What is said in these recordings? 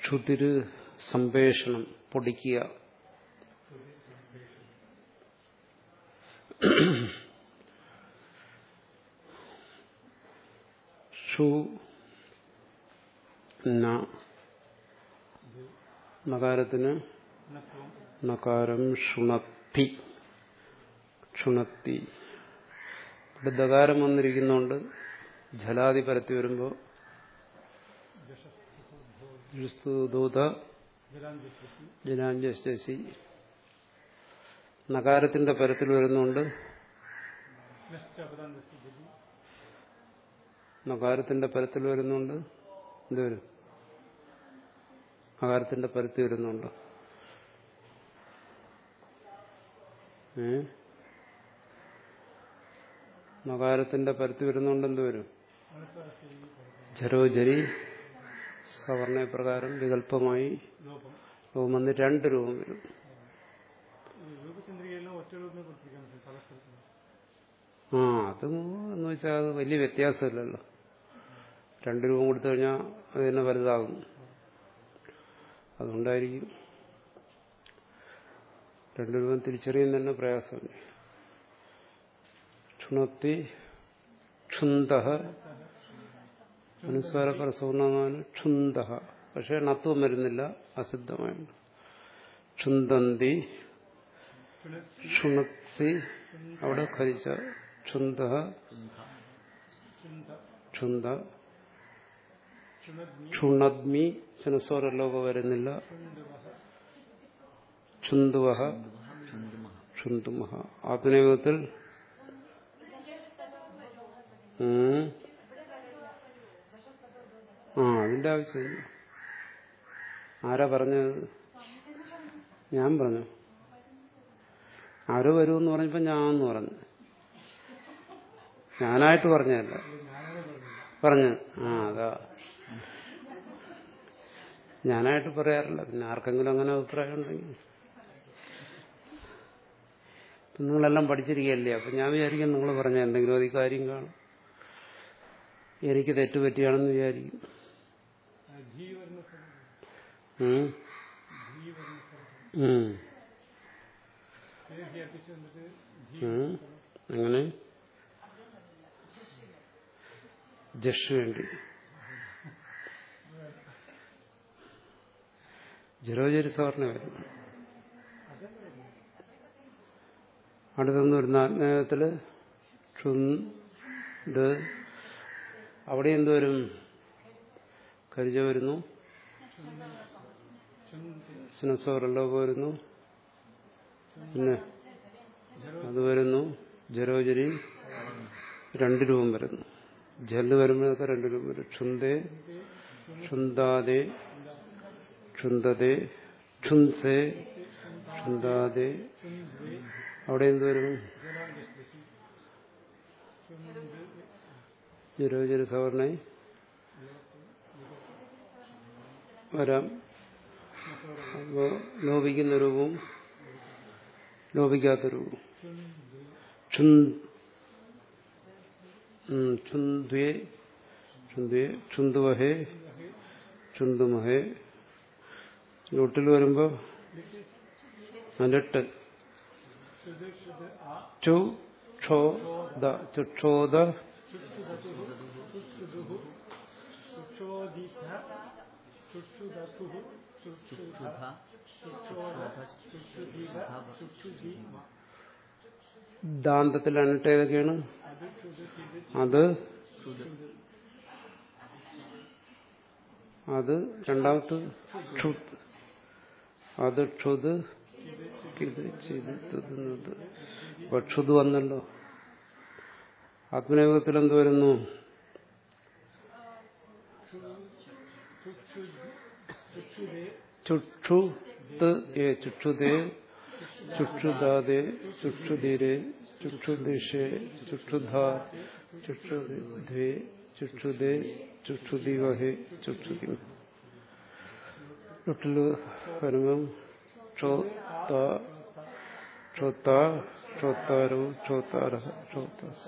ക്ഷുതിര് സംവേഷണം പൊടിക്കുക ഷു ന നകാരത്തിന് നകാരം ഷുണത്തി ക്ഷുണത്തി ഇവിടെ ദകാരം വന്നിരിക്കുന്നോണ്ട് ജലാതി പരത്തി വരുമ്പോൾ ദൂത ജലാഞ്ജസ്തി നകാരത്തിന്റെ പരത്തിൽ വരുന്നുണ്ട് നകാരത്തിന്റെ പരത്തിൽ വരുന്നുണ്ട് എന്ത് വരും നകാരത്തിന്റെ പരത്തിൽ വരുന്നുണ്ട് ഏ നകാരത്തിന്റെ പരത്തി വരുന്നുണ്ട് എന്ത് വരും ജരോജരി സവർണ പ്രകാരം വികല്പമായി രൂപം വന്ന് രണ്ട് രൂപം വരും ആ അത് എന്ന് വെച്ചാൽ അത് വലിയ വ്യത്യാസമില്ലല്ലോ രണ്ട് രൂപം കൊടുത്തു കഴിഞ്ഞാൽ അത് തന്നെ വലുതാകും അതുകൊണ്ടായിരിക്കും രണ്ട് രൂപം തിരിച്ചറിയാൻ തന്നെ പ്രയാസമില്ല ക്ഷുണത്തി ക്ഷുന്ത അനുസ്വാര പരസവർണ്ണമാണ് ക്ഷുന്ത പക്ഷെ ണത്വം വരുന്നില്ല അസിദ്ധമായുണ്ട് ക്ഷുന്തന്തി ക്ഷുണത്തി അവിടെ ഖരിച്ച ക്ഷുന്ത ക്ഷുന്ത ക്ഷുണദ്മി ശനസ്വരലോക വരുന്നില്ല ക്ഷുന്തുവഹ ക്ഷുന്തുമഹ ആധുനികത്തിൽ ആ അതിന്റെ ആവശ്യമില്ല ആരാ പറഞ്ഞത് ഞാൻ പറഞ്ഞു ആരോ വരുമെന്ന് പറഞ്ഞപ്പോ ഞാന്ന് പറഞ്ഞു ഞാനായിട്ട് പറഞ്ഞതല്ല പറഞ്ഞു ആ അതാ ഞാനായിട്ട് പറയാറില്ല പിന്നെ ആർക്കെങ്കിലും അങ്ങനെ അഭിപ്രായം ഉണ്ടെങ്കിൽ നിങ്ങളെല്ലാം പഠിച്ചിരിക്കുകയല്ലേ അപ്പൊ ഞാൻ വിചാരിക്കും നിങ്ങൾ പറഞ്ഞ എന്തെങ്കിലും അധികം കാര്യം കാണും എനിക്ക് തെറ്റുപറ്റിയാണെന്ന് വിചാരിക്കും അങ്ങനെ ജഷ് വേണ്ടി ജലോചരി സാറിന് വരും അടുത്തൊന്ന് വരുന്ന ആത്മീയത്തില് ക്ഷുന്ത് അവിടെ എന്തുവരും കരിജ വരുന്നു സിനസോറലോക വരുന്നു പിന്നെ അത് വരുന്നു ജരോജരി രണ്ട് രൂപം വരുന്നു ജല് വരുമ്പോഴൊക്കെ രണ്ട് രൂപം വരും ക്ഷുന്തേ ക്ഷുന്താതെ ക്ഷുന്തതേ ക്ഷുൻസേ ക്ഷുന്താതെ അവിടെ എന്ത് വരും ജരോജര സവർണ വരാം അപ്പോ ലോപിക്കുന്ന രൂപവും ലോപിക്കാത്ത രൂപവും ക്ഷുന്ദ്വേ ക്ഷുന്ദ്വേ ക്ഷുന്തുവഹേ ക്ഷുന്തുമഹേ ലൂട്ടിൽ വരുമ്പോ അലട്ട് ചു ക്ഷോ ദ ചുക്ഷോദ ദാന്തത്തിൽ അണിട്ട് ഏതൊക്കെയാണ് അത് അത് രണ്ടാമത്തെ ക്ഷുത് അത് ക്ഷുത് ഇത് ചെയ്ത് തിന്നത് അപ്പൊ ക്ഷുത് വന്നല്ലോ ആത്മനേപത്തിൽ എന്ത് വരുന്നു ചുക്ഷു ചുക്ഷുതേ ചുക്ഷുദാദേ ചുക്ഷുധീരെ ചുക്ഷുദിഷേ ചുക്ഷുധാ ചുക്ഷുദ്വേ ചുക്ഷുദേ ചുക്ഷുദിവഹേ ചുക്ഷുദി ചുട്ടില് വരുമ്പം ക്ഷോത്ത ക്ഷോത്ത ക്ഷോത്താരോ ക്ഷോത്താര ക്ഷോത്താസ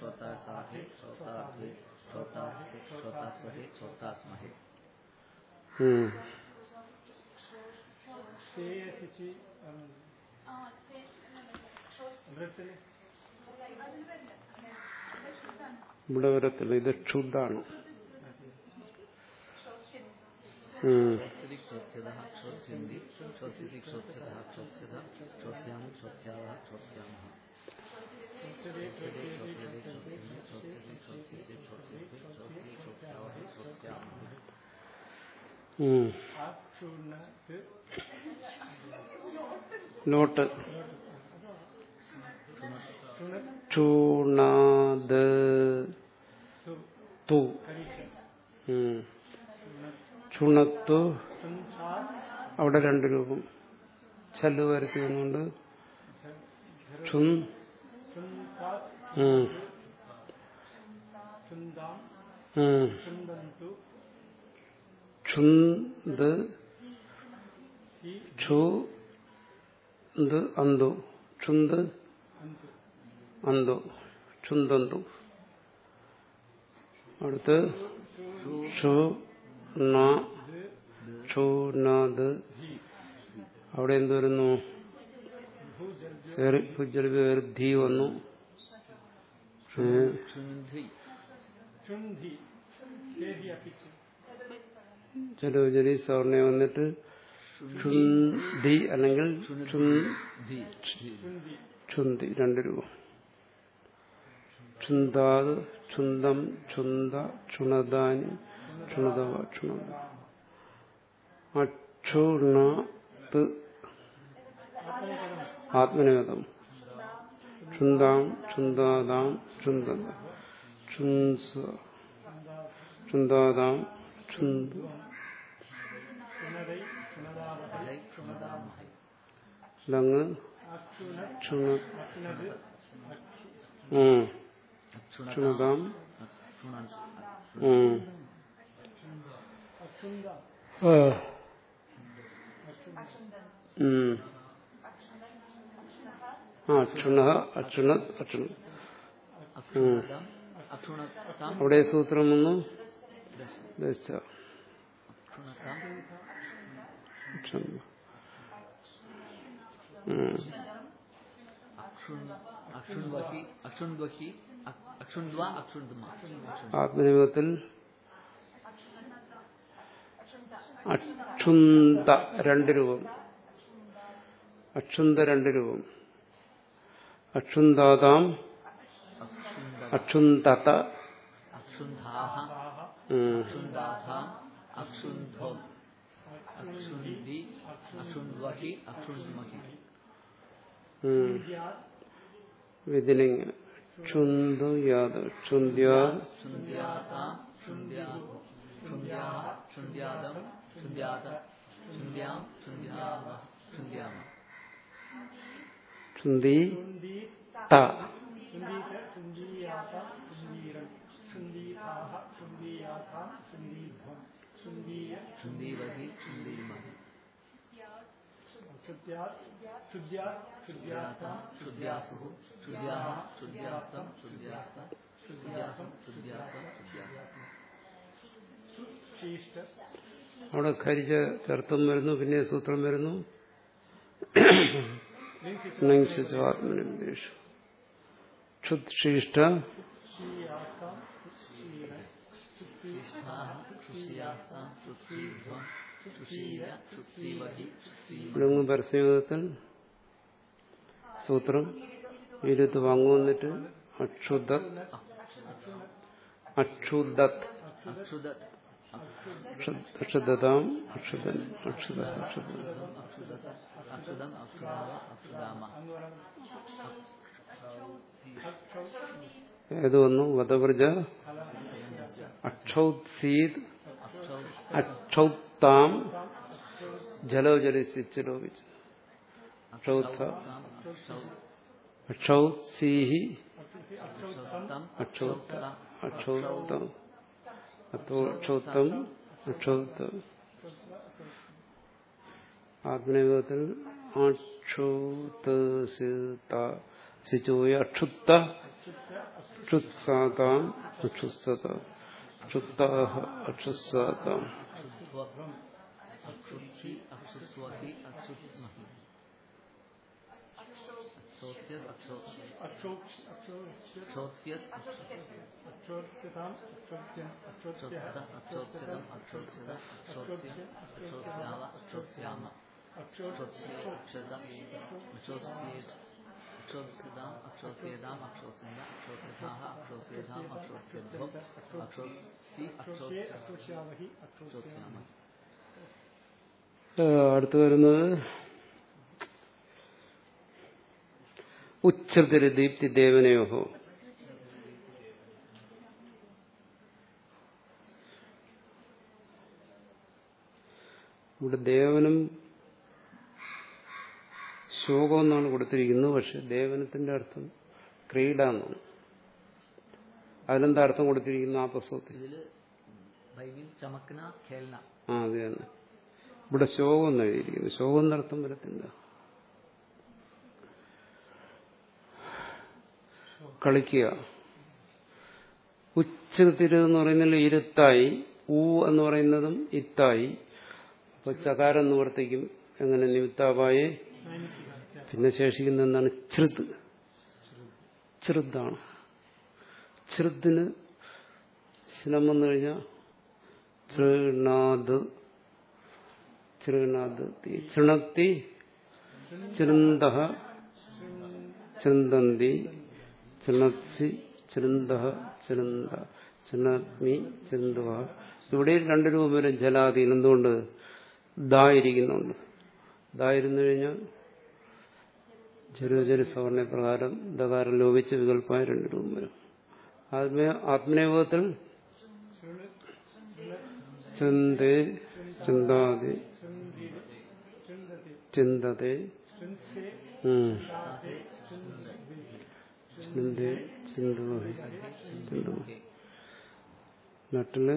श्रोतासाधे श्रोताध्वे श्रोतास्ते श्रोतास्वहे श्रोतास्महे ഉം. ശേഷിച്ച് വൃത്തില് ഇവിടെ വരത്തില്ല ഇത് ക്ഷുദ്ധാണ് ഉം. श्रोत्सिति क्षोत्स्यदः क्षोत्स्यन्ति क्षोत्स्यति क्षोत्स्यतः क्षोत्स्यतः क्षोत्स्यामि क्षोत्स्यावः क्षोत्स्यामः വൃത്തില് क्षोत्स्यते क्षोत्स्यते क्षोत्स्यन्ति क्षोत्स्यति क्षोत्स्यसे क्षोत्स्यते क्षोत्स्यति क्षोत्स्यावः क्षोत्स्यामः ഉം. അക്ഷുണത്ത് നോട്ട് ക്ഷുണത് ചൂണാത് സു തു കരീക്ഷ ഉം. ക്ഷുണത് ചുണത്തു സുൻസാ അവിടെ രണ്ട് രൂപം ചല്ലു വരുത്തി വന്നുകൊണ്ട് ചുൻ സുൻസാ ഉം. ചുന്താം ഉം. ചുന്ദന്തു ചുന്ത് ഹി ഛു ന്ത് അന്തു ചുന്ത് അന്തു അന്തു ചുന്തന്തു അടുത്ത് ഷു ന ഷു നത് അവിടെ എന്ത് വരുന്നു ധി വന്നു ഏ, क्षुन्धि ചുന്ധി ദേഹി അപ്പിച്ച് ചെലവുചരി സവർണ വന്നിട്ട് ചുന്തി അല്ലെങ്കിൽ ചുൻ धि ചുന്ധി ചുന്തി രണ്ട് രൂപ ചുന്താത് ചുന്തം ചുന്ത ചുണദാനി ചുണതവ ചുണത അക്ഷുണത്ത് ആത്മനിഗതം ചുന്താം ചുന്താതാം ചുന്തത ചുൻസ ചുന്താതാം ചുന്തു ചുണതൈ ചുണതാവഹ लय क्षुणदामहे ലങ് അക്ഷുണ ചുണ അക്ഷുണത് ഉം. क्षुणताम् ചുണതാം क्षुणन् ഉം. അക്ഷുന്ത ആ. ഉം. ആ അക്ഷുണ അക്ഷുണ അക്ഷുണ अक्षुणताम् अक्षुणताम् അവിടെ സൂത്രം വന്നു दश ദശ अक्षुणताम् അക്ഷുണ. ഉം. अक्षुण् अक्षुण्वहि अक्षुण्वहि अ- अक्षुण्वा अक्षुण्मा अक्षुण् ആത്മനിയോഗത്തിൽ അക്ഷുന്ത രണ്ട് രൂപം അക്ഷുന്ത രണ്ട് രൂപം അക്ഷുന്താതാം अक्षुण्द അക്ഷുന്തത अक्षुन्धाः ഉം. अक्षुन्दाथाम् अक्षुन्धो अक्षुन्धि अक्षुण्वहि अक्षुण्महि ഉം. ഇതിലിങ്ങനെ ക്ഷുന്തു യാത് ക്ഷുന്ത്യാ क्षुन्द्याताम् क्षुन्द्या क्षुन्द्याः क्षुन्द्यादम् क्षुन्द्यात क्षुन्द्यां क्षुन्द्यामः क्षुन्द्याम ക്ഷുന്തി ചുന്തി ത ചുന്ദീത ചുന്ദീയാത ചുന്ദീരൻ ചുന്ദീതാഹ ചുന്ദീയാതാം ചുന്ദീധ്വം ചുന്ദീയ क्षुन्दीवहि क्षुन्दीमहि ശുദ്ധ്യാത് ശുദ്ധ്യാത് ശുദ്ധ്യാത്ത क्षुद्याताम् क्षुद्यासुः क्षुद्याः क्षुद्यास्तम् क्षुद्यास्त क्षुद्यासम् क्षुद्यास्तम् क्षुद्यास्त ശീഷ്ട അവിടെ ഖരിച്ച ചർത്തം വരുന്നു പിന്നെ സൂത്രം വരുന്നു ലിംഗിച്ച ആത്മനിർദ്ദേശു ക്ഷുത്ശിഷ്ട ശീയാത്താം ശീരൻ शिष्ठाः क्षुष्यास्ताम् क्षुत्सीध्वम् क्षुषीय क्षुत्सीवहि क्षुत्सीम ഇടങ്ങ് പരസ്യയോഗത്തിൽ സൂത്രം ഇരുത്ത് വാങ്ങുവന്നിട്ട് അക്ഷുദ അക്ഷുദത് अक्षुदत् അക്ഷുദതാം അക്ഷുദൻ അക്ഷുദ അക്ഷുദ अक्षुदत् अक्षुदम् अक्षुदाव अक्षुदाम ഏത് വന്നു വധവ്രജ അക്ഷൗത്സീത് अक्षौ അക്ഷൗത്താം ജലോ ജലിച്ച് ലോപിച്ച് അക്ഷൗത്ത ताम् अक्षौ അക്ഷൗത്സീഹി अक्षौत्तम् അക്ഷൗത്ത അക്ഷൗത്തം അക്ഷൗത്തം അക്ഷൗത്തം ആത്മനിയോഗത്തിൽ അക്ഷുത സിച്ചുപോയി അക്ഷുത്ത അക്ഷുത്സാതാം അക്ഷുസ്സത അക്ഷുത്താഹ അക്ഷുസ്സാതാം अक्षुत्सि अक्षुस्वति अक्षुस्महि अक्षोत्स्यत् अक्षोत्स्यत् अक्षोक्ष अक्षोक्ष्य अक्षोत्स्यत् अक्षोक्ष्यताम् अक्षोक्ष्यम् अक्षोक्ष्यः अक्षोत्स्यतम् अक्षोत्स्यत अक्षोत्स्य अक्षोत्स्याव अक्षोत्स्याम अक्षोत्स्य अक्षत अक्षोत्स्येत् अक्षोत्स्यताम् अक्षोत्स्येताम् अक्षोत्स्यन्त अक्षोत्स्यथाः अक्षोत्स्येताम् अक्षोत्स्यद्भो अक्षोत्सि अक्षोक्ष्ये अक्षोत्स्य अक्षोक्ष्यामहि अक्षोक्ष्यामः अक्षोत्स्यामः അടുത്തു വരുന്നത് ഉച്ചതിരി ദീപ്തി ദേവനയോഹോ ഇവിടെ ദേവനും ശോകം എന്നാണ് കൊടുത്തിരിക്കുന്നത് പക്ഷെ ദേവനത്തിന്റെ അർത്ഥം ക്രീഡ എന്നാണ് അതിലെന്താ അർത്ഥം കൊടുത്തിരിക്കുന്നു ആ പുസ്തകത്തിൽ ഇതില് ബൈബിൾ ചമക്കന ഖേൽന ആ അത് തന്നെ ഇവിടെ ശോകം എന്ന് എഴുതിയിരിക്കുന്നു ശോകം എന്നർത്ഥം വരത്തില്ല കളിക്കുക ഉച്ചതിര് എന്ന് പറയുന്നതിൽ ഇരുത്തായി ഊ എന്ന് പറയുന്നതും ഇത്തായി അപ്പൊ ചകാരം നിവർത്തിക്കും എങ്ങനെ നിമിത്താവായി പിന്നെ ശേഷിക്കുന്ന എന്താണ് ചൃത് ചൃതാണ് ചൃദിന് ശിലം വന്നു കഴിഞ്ഞാൽ ചൃണാദ് ചൃണാദ് ചൃണത്തി ചൃന്ദ ചൃന്ദന്തി ചൃണത്തി ചൃന്ദ ചൃന്ദ ചൃണത്മി ചൃന്ദവ ഇവിടെ രണ്ട് രൂപം വരും ജലാതീൻ എന്തുകൊണ്ട് ദാ ഇരിക്കുന്നുണ്ട് ദാ ഇരുന്നു കഴിഞ്ഞാൽ ചെറിയ സവർണ പ്രകാരം ദകാരം ലോപിച്ച് വികല്പമായ രണ്ട് രൂപം വരും ആത്മീയ ആത്മനിയോഗത്തിൽ ചിന്തേ ചിന്താതി ചിന്തത്തെ ഉം. ചിന്തേ ചിന്തമഹി ചിന്തമഹി നട്ടില്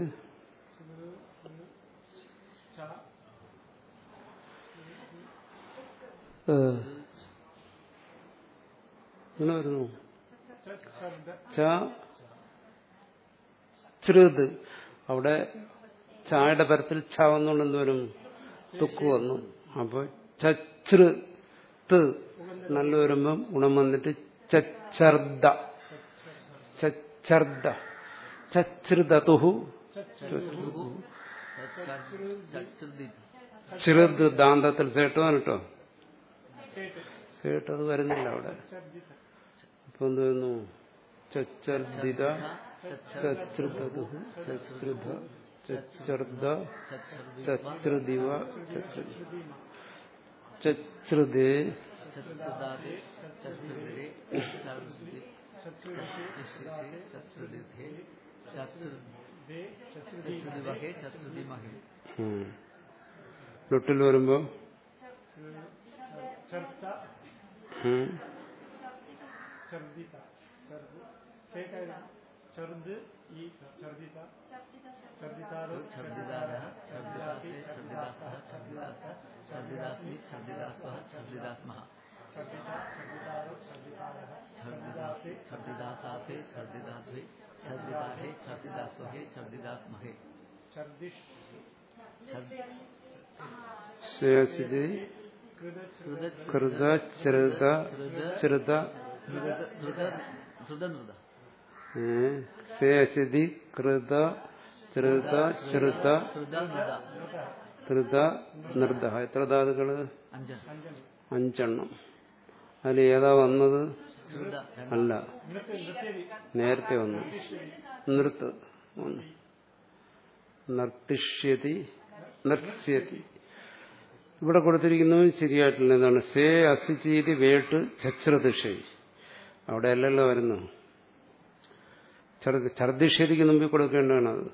ഏ. ഇങ്ങനെ വരുന്നു ച ചൃത് അവിടെ ചായയുടെ പരത്തിൽ ച വന്നുകൊണ്ട് എന്ത് വരും തുക്ക് വന്നു അപ്പൊ ചൃ ത് നല്ല വരുമ്പം ഗുണം വന്നിട്ട് ചർദ ചർദ ചൃതതുഹു ചച്ചുർദി ചെറുത് ദാന്തത്തിൽ ചേട്ടുവാൻ കേട്ടോ ചേട്ടത് വരുന്നില്ല അവിടെ അപ്പൊ എന്ത് വരുന്നു ചർദിത ചൃതതുഹു ചൃത ചർദ ചൃദിവ ചൃതേ ചച്ചുദാതെ ചച്ചുദിരെ ചർദി ചച്ചുദിധേ ചച്ചുദിവഹേ ചച്ചുദിമഹേ ലൊട്ടിൽ വരുമ്പോ ചർത്ത ഉം. ചർദിത ചർദ് സേട്ടായിരുന്നു ചെറുത് ഈ ചർദിത ചർദിതാരോ ഛർദിദാരः ഛർദിദാസേ ഛർദിദാസः ഛർദിദാസः ഛർദിദാസ്മി ഛർദിദാസ്വः ഛർദിദാസ്മः ചർദിത ചർദിതാരോ ചർദിതാരः ഛർദിദാസേ ഛർദിദാസാസേ ഛർദിദാദ്വേ ഛർദിദാഹേ ഛർദിദാസ്വഹേ ഛർദിദാസ്മഹേ ഛർദിഷ് ശ്രേയസിതി കൃത കൃത ചെറുത ചെറുത ധൃതനൃത ശ്രേയസിതി കൃത ചെറുത ചെറുത ധൃതനൃത ധൃത നിർദ്ദ എത്ര ധാതുക്കള് അഞ്ചൻ അഞ്ചെണ്ണം അതിൽ ഏതാ വന്നത് ധൃത അല്ല നൃത്ത നൃത്യതി നേരത്തെ വന്നു നൃത്ത് വന്നു നർത്തിഷ്യതി നർത്യതി ഇവിടെ കൊടുത്തിരിക്കുന്നത് ശരിയായിട്ടില്ല എന്താണ് സേ അസിചീതി വേട്ട് ഛശ്രദിഷൈ അവിടെ അല്ലല്ലോ വരുന്നു ഛർദിഷ്യതിക്ക് മുമ്പിൽ കൊടുക്കേണ്ടതാണ് അത്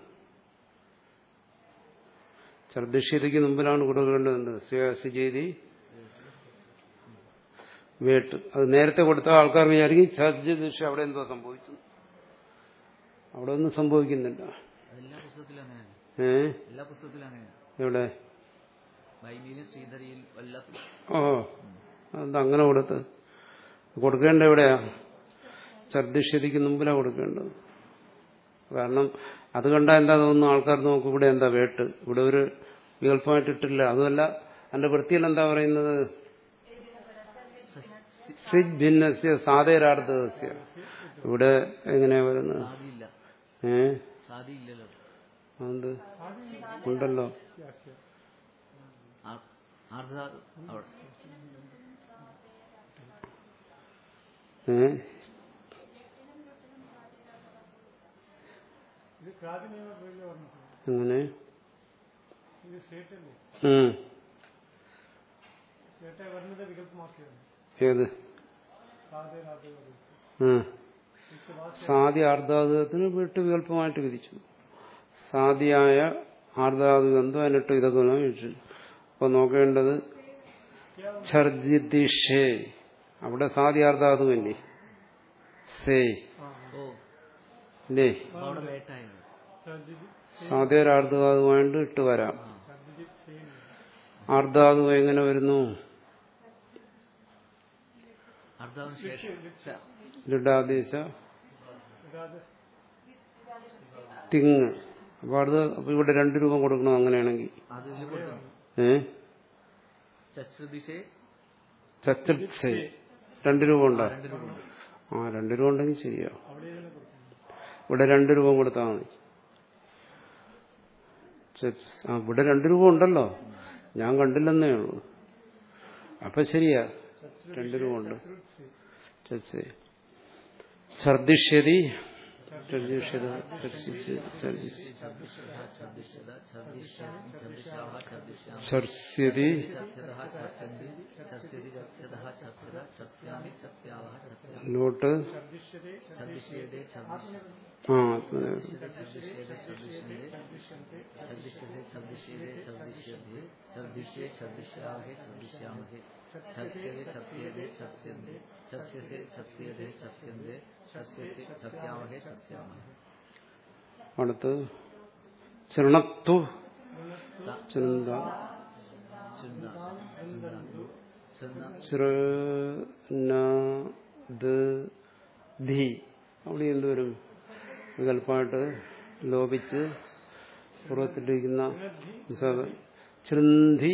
ഛർദിഷ്യതിക്ക് മുമ്പിലാണ് കൊടുക്കേണ്ടത് സേ അസിചീതി വേട്ട് അത് നേരത്തെ കൊടുത്ത ആൾക്കാർ വിചാരിക്കും ഛർദിദിഷ അവിടെ എന്തോ സംഭവിച്ചു അവിടെ ഒന്നും സംഭവിക്കുന്നില്ല അതെല്ലാ പുസ്തകത്തിലും അങ്ങനെയാണ് ഏ എല്ലാ പുസ്തകത്തിലും അങ്ങനെയാണ് എവിടെ ബൈബിലും ശ്രീധരിയിൽ എല്ലാത്തിലും ഓ അത് അങ്ങനെ കൊടുത്ത് കൊടുക്കേണ്ട എവിടെയാ ഛർദിഷ്യതിക്ക് മുമ്പിലാണ് കൊടുക്കേണ്ടത് കാരണം അത് കണ്ടാൽ എന്താ തോന്നുന്നു ആൾക്കാർ നോക്കും ഇവിടെ എന്താ വേട്ട് ഇവിടെ ഒരു വികല്പമായിട്ടിട്ടില്ല അതുമല്ല അതിന്റെ വൃത്തിയിൽ എന്താ പറയുന്നത് സിദ് ഭിന്നസ്യ സാതേരാർത്ഥസ്യ ഇവിടെ എങ്ങനെയാ വരുന്നത് സാധിയില്ല ഏ സാധിയില്ലല്ലോ അത് ഉണ്ടല്ലോ ആ- ആർദ്ധാതു അവിടെ ഏ ഇത് ക്രാതി നിയമ പ്രയോഗിച്ച് പറഞ്ഞിട്ടുണ്ട് അങ്ങനെ ഇത് സ്റ്റേറ്റല്ലേ ഉം. സ്റ്റേറ്റെ വരുന്നത് വികല്പമാക്കിയാണ് ഏത് സാധേ രാധേ ഉം. സാദി ആർദ്ധാതുകത്തിന് വിട്ട് വികല്പമായിട്ട് വിധിച്ചു സാദിയായ ആർദ്ധാതുകന്തോ അതിനിട്ട് ഇതൊക്കെ ചോദിച്ചു അപ്പൊ നോക്കേണ്ടത് ഛർദിഷേ അവിടെ സാദി ആർദ്ധാതുവല്ലേ സേ ഓ ഇല്ലേ അപ്പൊ അവിടെ വേട്ടായിരുന്നു ഛർദിജി സാധ്യരാർദ്ധാതുമായിട്ട് ഇട്ട് വരാം ഛർദിജി സെയിം ആർദ്ധാതു എങ്ങനെ വരുന്നു അർദ്ധാവിന് ശേഷം ശ- ലിഡാദേശ രാധ തിങ് അപ്പൊ അത് അപ്പൊ ഇവിടെ രണ്ട് രൂപം കൊടുക്കണം അങ്ങനെയാണെങ്കിൽ അത് ഇതിൽ കൊടുക്കുന്നു ഏ ചശ്രുദിശേ ചച്ചേ രണ്ട് രൂപ ഉണ്ടോ രണ്ട് രൂപ ഉണ്ട് ആ രണ്ട് രൂപ ഉണ്ടെങ്കിൽ ശരിയാ അവിടെ ഇതിനെ കൊടുക്കുന്നു ഇവിടെ രണ്ട് രൂപ കൊടുത്താൽ മതി ചച്ച്- ആ ഇവിടെ രണ്ട് രൂപ ഉണ്ടല്ലോ ഞാൻ കണ്ടില്ലെന്നേ ഉള്ളൂ അപ്പൊ ശരിയാ രണ്ട് രൂപ ഉണ്ട് ചച്ച്. ഛർദിഷ്യതി ഛർദിഷ്യത ഛർദിഷ്യ- ഛർദിസ്- ഛർദിഷ്യത ഛർദിഷ്യ ഛർദിഷ്യാവ ഛർദിഷ്യാമ ഛർസ്യതി ഛർസ്യതഃ ഛർസ്യന്തി ഛർസ്യതി ഛർസ്യതഃ ഛർസ്യത ഛർസ്യാമി ഛർസ്യാവഹ ഛർസ്യാമി ലോട്ട് ഛർദിഷ്യതേ ഛർദിഷ്യേതേ ഛർദിഷ്യ ആ ഛർദിഷ്യതേ ഛർദിഷ്യേതേ ഛർദിഷ്യന്തേ ഛർദിഷ്യതേ ഛർദിഷ്യേതേ ഛർദിഷ്യന്തേ ഛർദിഷ്യേ ഛർദിഷ്യാവഹേ ഛർദിഷ്യാമഹേ ഛർസ്യതേ ഛർസ്യേതേ ഛർസ്യന്തേ ഛർസ്യസേ ഛർസ്യേതേ ഛർസ്യന്തേ ഛർസ്യസേ ഛർസ്യാവഹേ ഛർസ്യാമഹേ അടുത്ത് ചൃണത്തു ചിന്ത ചിന്ത ചിന്താ ചിന്ത ധി അവിടെ എന്തുവരും വികല്പമായിട്ട് ലോപിച്ച് പൂർവ്വത്തിലിരിക്കുന്ന ചൃന്തി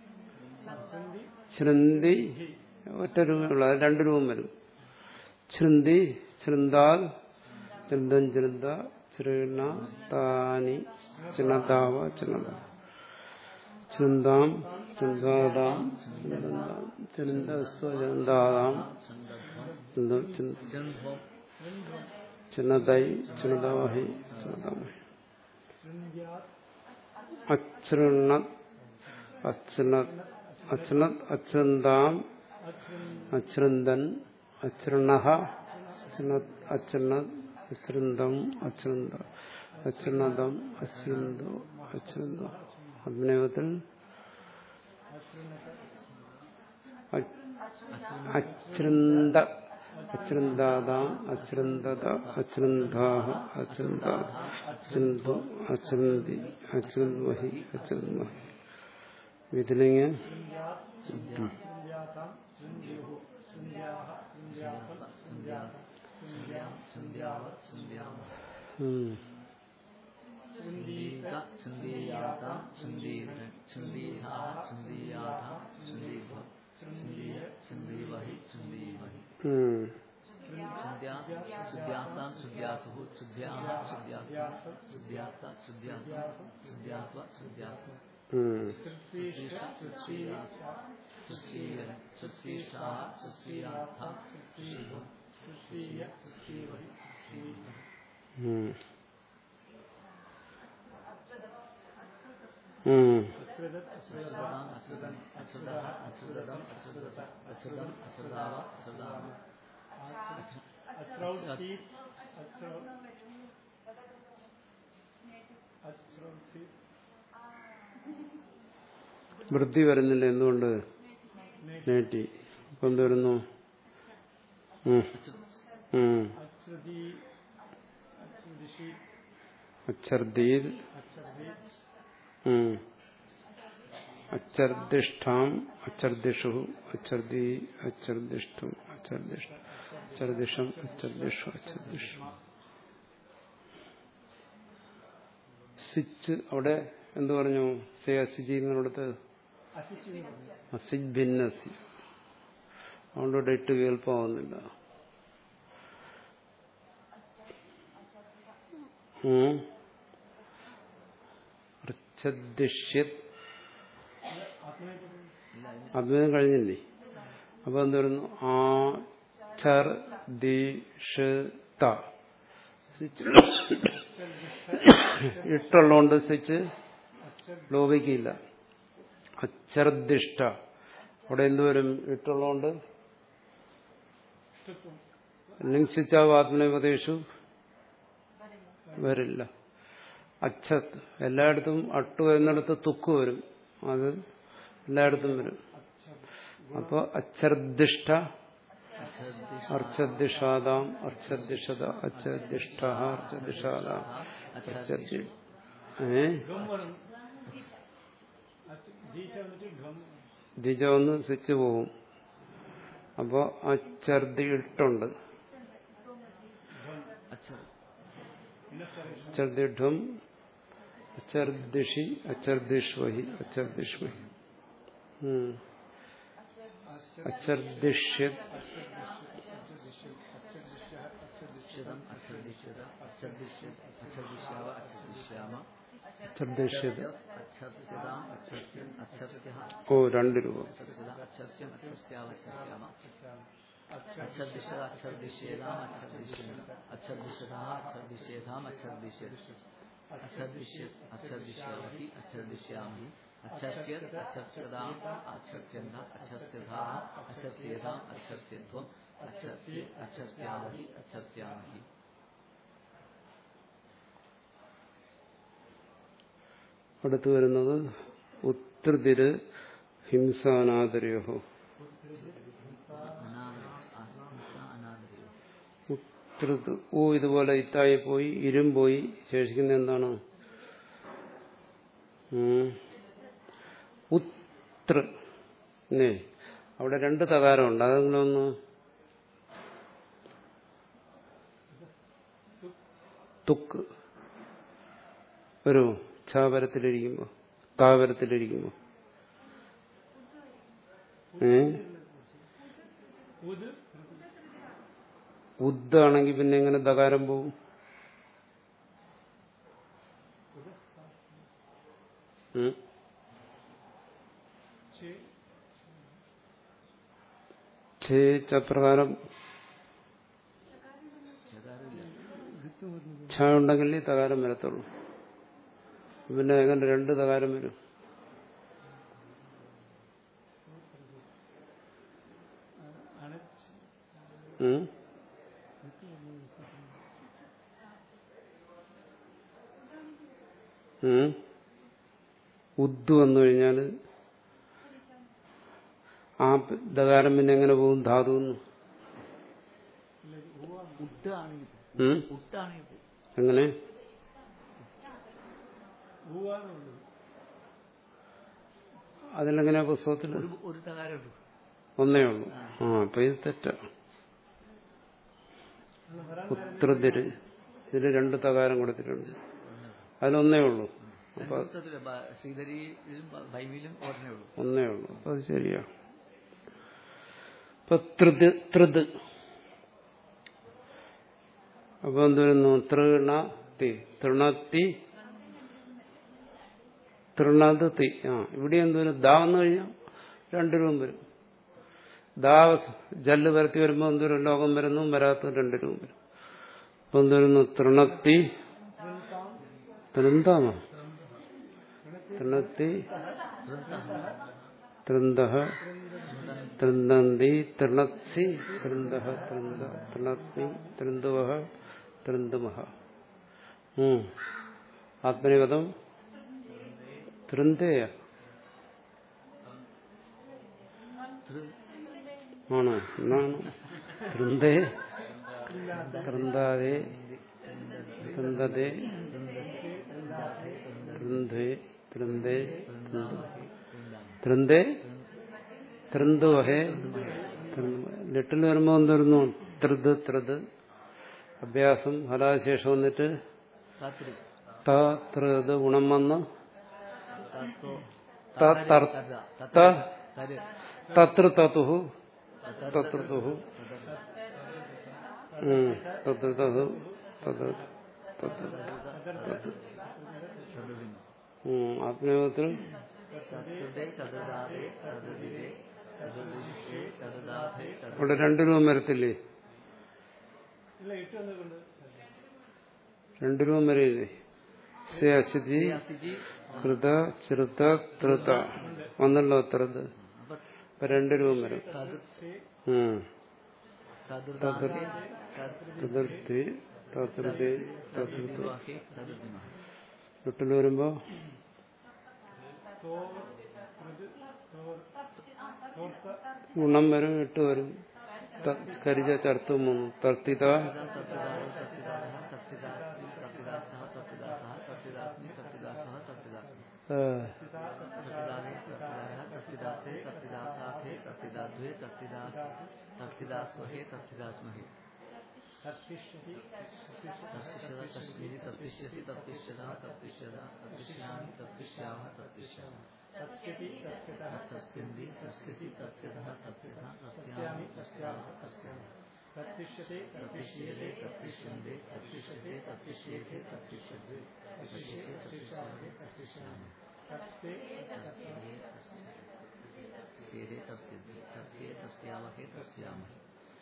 ചൃന്തി ഒറ്റ രൂപമുള്ള അത് രണ്ട് രൂപം വരും ചൃന്തി ചൃന്താൽ ചൃന്ദം ചൃന്ദ ചൃണ താനി ചിണതാവ ചിണത ചൃന്താം ചൃന്ദാതാം ചൃന്ദാം ചൃന്ദസ്വ ചൃന്ദാതാം ചൃന്ദം ചൃന്ദ ചന്ദ്ഭം ചിന്നതൈ ചിന്നതമഹി ചിന്നതമഹി അച്ചൃണ അച്ചൃണ അച്ചൃണ അച്ചൃന്താം അച്ചൃന്ദൻ അച്ചൃണ അച്ചൃണ അച്ചൃണ അച്ചൃന്ദം അച്ചൃന്ദ അച്ചൃണതം അച്ചൃന്ദോ അച്ചൃന്ദ അഭിനയത്തിൽ അച്ചൃന്ദ അച്ചൃന്ദാതാം അച്ചൃന്ദത അച്ചൃന്ദാഹ അച്ചൃന്ദ അച്ചൃന്ദു അച്ചൃന്തി അച്ചൃന്മഹി അച്ചൃന്മഹി ഇതിലിങ്ങ ശൃണ്യാതാം ശൃണ്യുഹു ശൃണ്യാഹ ശൃണ്യാസം ശൃണ്യാത സന്ധ്യാവ സന്ധ്യാമ ശൃണ്ഡീത സന്ധ്യാത സന്ധ്യീരൻ സന്ധ്യാ സന്ധ്യാഥ സന്ധ്യീഭ സന്ധ്യ സന്ധ്യവഹി സന്ധ്യവഹി സന്ധ്യാ സുദ്ധ്യാത്താം സുദ്ധ്യാസുഹു സുദ്ധ്യാഹ സുദ്ധ്യാത്മ സുദ്ധ്യാത്ത സുദ്ധ്യാസ സുദ്ധ്യാസ്വ സുദ്ധ്യാസ്മ സുശ്രീഷ സുശ്രീയാസ സുശ്രീയൻ സുശ്രീഷാ സുശ്രീയാഥ സുശ്രീഭം സുശ്രീയ സുശ്രീവഹി സുശ്രീഭം അശ്രിതത് അശ്രുതാം അശ്രുതം അശ്രുതഃ അശ്രുതം അശ്രുതത അശ്രുതം അശ്രുതാവ അശ്രുതാമ അശ്രൗഷി അശ്രൗ അശ്രൗഷി വൃദ്ധി വരുന്നില്ല എന്തുകൊണ്ട് നേട്ടി ഇപ്പൊ എന്ത് വരുന്നു ഉം. ഉം. അശ്രുതി അശ്രുദിഷി അച്ചർദീർ അശ്രതി ഉം. അച്ചർദിഷ്ടാം അച്ചർദിഷു അച്ചർദി അച്ചർദിഷ്ടം അച്ചർദിഷ്ട അച്ചർദിഷം അച്ചർദിഷു അച്ചർദിഷു സിച്ച് അവിടെ എന്തു പറഞ്ഞു സേ അസിജി എന്നിടത്ത് അസിച്ചിന് അസിജ് ഭിന്നസി അതുകൊണ്ട് ഇവിടെ ഇട്ട് കേൾപ്പാവുന്നില്ല ഉം. അർച്ചദിഷ്യത് ആത്മനെ ഇല്ല അതിന് അദ്വൈതം കഴിഞ്ഞില്ലേ അപ്പൊ എന്ത് വരുന്നു ആ ചർ ദിഷ് ത സ്വിച്ച് ഇട്ടുള്ളതുകൊണ്ട് സ്വിച്ച് ലോപിക്കില്ല അച്ചർദിഷ്ട അവിടെ എന്തുവരും ഇട്ടുള്ളതുകൊണ്ട് അല്ലെങ്കിൽ സ്വിച്ചാവ് ആത്മനേപദേശു വരില്ല അച്ഛത്ത് എല്ലായിടത്തും അട്ടു വരുന്നിടത്ത് തുക്ക് വരും അത് എല്ലായിടത്തും വരും അപ്പോൾ അച്ചർദിഷ്ട അർച്ചദിഷാദാം അർച്ചദിഷത അച്ചദിഷ്ട അർച്ചദിഷാദാം അർച്ചദി ഏ ഗം വരും ദീച്ച വന്നിട്ട് ഗം ദ്വിജ ഒന്ന് സ്വിച്ച് പോവും അപ്പോൾ അച്ചർദി ഇട്ടുണ്ട് അച്ഛർ അച്ചർദിഢം അച്ചർദിഷി അച്ചർദിഷ്വഹി അച്ചർദിഷ്മഹി ഉം. അച്ചർദിഷ്യത് അച്ഛതം അച്ഛർദിശ്യത അച്ഛർദിശ്യത് അച്ഛർദിശ്യാവ അച്ഛർദിശ്യാമ അച്ചർദിഷ്യത് അച്ഛസ്യതാം അച്ഛസ്യൻ അച്ഛസ്യ ഓ രണ്ട് രൂപ അച്ഛസ്യത അച്ഛസ്യം അച്ഛസ്യാവ അച്ഛസ്യാമ അച്ഛർദിശത അച്ഛർദിശ്യേതാം അച്ഛർദിശ്യേത അച്ഛർദിശത അച്ഛർദിശ്യേതാം അച്ഛർദിശ്യത് അച്ഛർദിശ്യത് അച്ഛർദിശ്യാമഹി അച്ഛർദിശ്യാമഹി അച്ഛസ്യത് അച്ഛസ്യതാം അച്ഛസ്യന്ത അച്ഛസ്യതാ അച്ഛസ്യേതാം അച്ഛസ്യത്വം അച്ഛസ്യ അച്ഛസ്യാമഹി അച്ഛസ്യാമഹി അടുത്തു വരുന്നത് ഉത്തൃതിര് ഹിംസാനാദരയോ അനാദരയോ ഉത്തൃത് ഊ ഇതുപോലെ ഇത്തായി പോയി ഇരും പോയി ശേഷിക്കുന്ന എന്താണ് ഉം. ഉത്ര നെ അവിടെ രണ്ട് തകാരമുണ്ട് അതെങ്കിലും ഒന്ന് തുക്ക് ഒരു ഛാപരത്തിലിരിക്കുമ്പോ താപരത്തിലിരിക്കുമ്പോ ഏ ഉദ് ഉദ്ദാണെങ്കിൽ പിന്നെ എങ്ങനെ ദകാരം പോവും ഉം? ചേ ഛേ ചപ്രകാരം ചകാരമില്ല ഛ ഉണ്ടെങ്കിൽ തകാരം വരത്തുള്ളൂ പിന്നെ എങ്ങനെ രണ്ട് തകാരം വരും അണച്ച് ഉം? ഉം? ഉദ്ദു വന്നു കഴിഞ്ഞാൽ ആ ദകാരം പിന്നെ എങ്ങനെ പോകും ധാതു ഉട്ടാണെങ്കിൽ ഉം? ഉട്ടാണെങ്കിൽ എങ്ങനെ ഭൂവാനുണ്ട് അതിലെങ്ങനെയാ പുസ്തകത്തിൽ ഒരു ഒരു തകാരമുള്ളൂ ഒന്നേ ഉള്ളൂ ആ അപ്പൊ ഇത് തെറ്റാ ഉത്രതിര് ഇതിന് രണ്ട് തകാരം കൊടുത്തിട്ടുണ്ട് അതിലൊന്നേ ഉള്ളൂ അപ്പൊ പുസ്തകത്തില് ബ- ശ്രീധരിയിലും ബ- ബൈബിലും ഒരെണ്ണേ ഉള്ളൂ ഒന്നേ ഉള്ളൂ അപ്പൊ അത് ശരിയാ ഇപ്പൊ ത്രിത് ത്രിത് അപ്പൊ എന്ത് വരുന്നു തൃണത്തി തൃണത്തി തൃണത് തി ആ ഇവിടെ എന്ത് വരും ദാ വന്നു കഴിഞ്ഞാൽ രണ്ടു രൂപം വരും ദാ ജല്ല് വരത്തി വരുമ്പോൾ എന്തോരം ലോകം വരുന്നു വരാത്ത രണ്ടു രൂപം വരും അപ്പൊ എന്ത് വരുന്നു തൃണത്തി തൃന്താണോ തൃണത്തി തൃന്ത തൃന്തി തൃണത്സി തൃന്ത തൃന്ത തൃണത്നി തൃന്തുവ തൃന്തുമഹ ആത്മനിപദം തൃന്തേയ ആണോ എന്നാണ് തൃന്തേ തൃന്താതെ തൃന്തതേ തൃന്തേ തൃന്തേ തൃന്തേ തൃന്തുവഹേ ലിട്ടിൽ വരുമ്പോ എന്ത് വരുന്നു തൃത് തൃത് അഭ്യാസം ഹലാശേഷം വന്നിട്ട് തത്രി ത തൃത് ഗുണം വന്ന് തത്തോ ത തർ ത തര് തത്ര തതുഹു തത്രതുഹു തത്ര തതു തത്ര തത്ര തദ്ദിന ആത്മയോഗത്തിൽ തത്രുടെ തദദാതെ തദ്ദിനെ തദ്ദിഷേ തദദാതെ തദ് അവിടെ രണ്ടു രൂപം വരത്തില്ലേ ഇല്ല ഇട്ട് വന്നിട്ടുണ്ട് രണ്ടു രൂപം വരെയില്ലേ സേ അശുചി അസിജി കൃത ചെറുത്ത തൃത വന്നല്ലോ തൃത് അപ്പൊ ഇപ്പൊ രണ്ടു രൂപം വരും തദ് ഉം. തദ്ദാതെ തതിർത്തി തതിർത്തി തതിർത്തി തദ്ദിവാഹി തദ്ദിന വിട്ടിൽ വരുമ്പോ തോർ പ്രതി തോർ തോർത്ത ഗുണം വരും ഇട്ട് വരും ത- കരിച്ച ചർത്ത് മൂന്ന് തർത്തിത തപ്തിദാഹ തപ്തിദാഹ തപ്തിദാസ്മി തപ്തിദാസഃ തപ്തിദാസഃ തപ്തിദാസ്മി തപ്തിദാസഃ തപ്തിദാസ്മി ഏ, തപ്തിദാഹേ തപ്തിദാഹ തപ്തിദാസേ തപ്തിദാസാഥേ തപ്തിദാദ്വേ തപ്തിദാസ് തപ്തിദാസ്മഹേ തപ്തിദാസ്മഹേ തർത്തിഷ്യതി തപ്തിഷ്യത തസ്മിനി തപ്തിഷ്യസി തപ്തിഷ്യത തപ്തിഷ്യത തപ്തിഷ്യാമി തപ്തിഷ്യാമ തപ്തിഷ്യാമ തസ്യതി തസ്യതഃ തസ്യന്തി തസ്യസി തസ്യതഃ തസ്യത തസ്യാമി തസ്യാമ തസ്യാമ തർത്തിഷ്യത്തെ തപ്തിഷ്യത്തെ തപ്തിഷ്യന്തെ തപ്തിഷ്യത്തെ തപ്തിഷ്യേത്തെ തപ്തിഷ്യത്തെ തപ്തിഷ്യേ തപ്തിഷ്യാമി തപ്തിഷ്യാമി തസ്യേ തസ്യേ തസ്യേതേ തസ്യന്തി തസ്യേ തസ്യാമഹേ തസ്യാമഹേ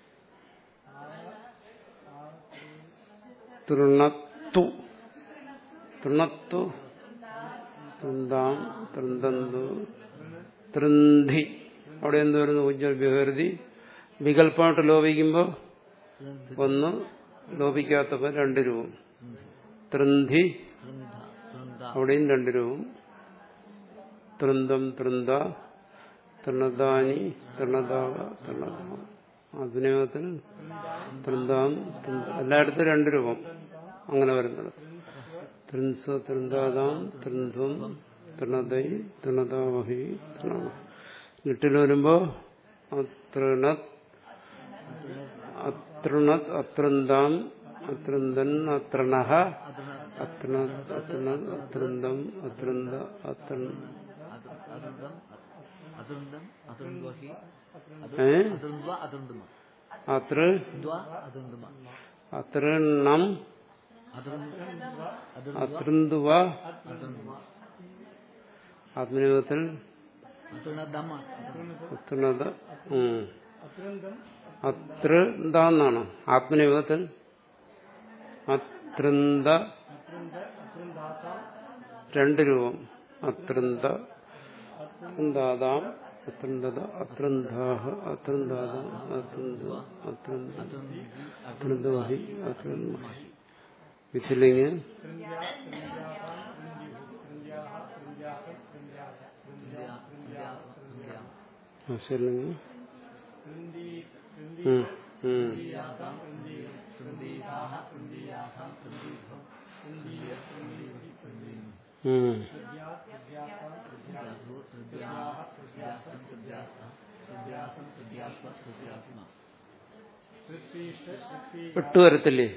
തൃണത്തു തൃണത്തു തൃന്താം തൃന്തന്തു തൃന്ധി അവിടെ എന്ത് വരുന്നു ഉജ്ജൽ വിഹൃതി വികല്പമായിട്ട് ലോപിക്കുമ്പോ ഒന്ന് ലോപിക്കാത്തപ്പോ രണ്ട് രൂപം തൃന്ധി തൃന്ദ തൃന്ദ അവിടെയും രണ്ട് രൂപം തൃന്തം തൃന്ത തൃണദാനി തൃണദാവ തൃണദാവ അഭിനയത്തിൽ തൃന്താം തൃന്ത എല്ലായിടത്തും രണ്ട് രൂപം അങ്ങനെ വരുന്നത് തൃൻസ് തൃന്താതാം തൃന്ധ്വം തൃണദൈ തൃണദാവഹി തൃണ ലിട്ടിൽ വരുമ്പോ അതൃണത് അതൃണത് അതൃന്താം അതൃന്ദൻ അതൃണഹ അതൃണത് അതൃണത് അതൃന്തം അതൃന്ത അതൃ അതുണ്ടം അതുണ്ടം അതുണ്ട്വഹി ഏ അതുണ്ട്വ അതുണ്ടുമ അത്ര ദ്വ അതുണ്ടുമ അതൃണം അതുണ്ട്വ അതൃന്തുവ അതുണ്ട്വ ആത്മനിയോഗത്തിൽ അതുണദമ അതൃണത ഉം. അത്രന്തം അതൃന്താന്നാണ് ആത്മനിയോഗത്തിൽ അതൃന്ത അത്രന്ത അത്രന്താതാം രണ്ട് രൂപം അതൃന്ത അതൃന്താതാം അതൃന്തത അതൃന്താഹ അതൃന്താതാം അതൃന്ത അതൃന്ത അതുണ്ടി അതൃന്തവഹി അതൃന്ത വിത്തില്ലെങ്കിൽ തൃന്ധ്യാ തൃന്ധ്യാതാം തൃന്ധ്യുഃ തൃന്ധ്യാഹ തൃന്ധ്യാസം തൃന്ധ്യാസ തൃന്ധ്യാ തൃന്ധ്യാ തൃന്ധ്യാ ആശയമില്ലെങ്കിൽ തൃന്ദീ തൃന്ദീ ഉം, ഉം. തൃന്ദീയാതാം തൃന്ദീയം തൃന്ദീതാഹ തൃന്ദീയാഥാം തൃന്ദീഭം തൃന്ദീയ തൃന്ദീവഹി തൃന്ദീം ഉം. തൃദ്ധ്യാ തൃദ്ധ്യാസാം തൃദ്ധ്യാ തൃദ്യാസു തൃദ്യാഹ തൃദ്യാസം തൃദ്യാസ തൃദ്യാസം തൃദ്യാസ്വ തൃദ്യാസ്മ തൃപ്തീഷ്ട തൃപ്തീ വിട്ടു വരത്തില്ലേ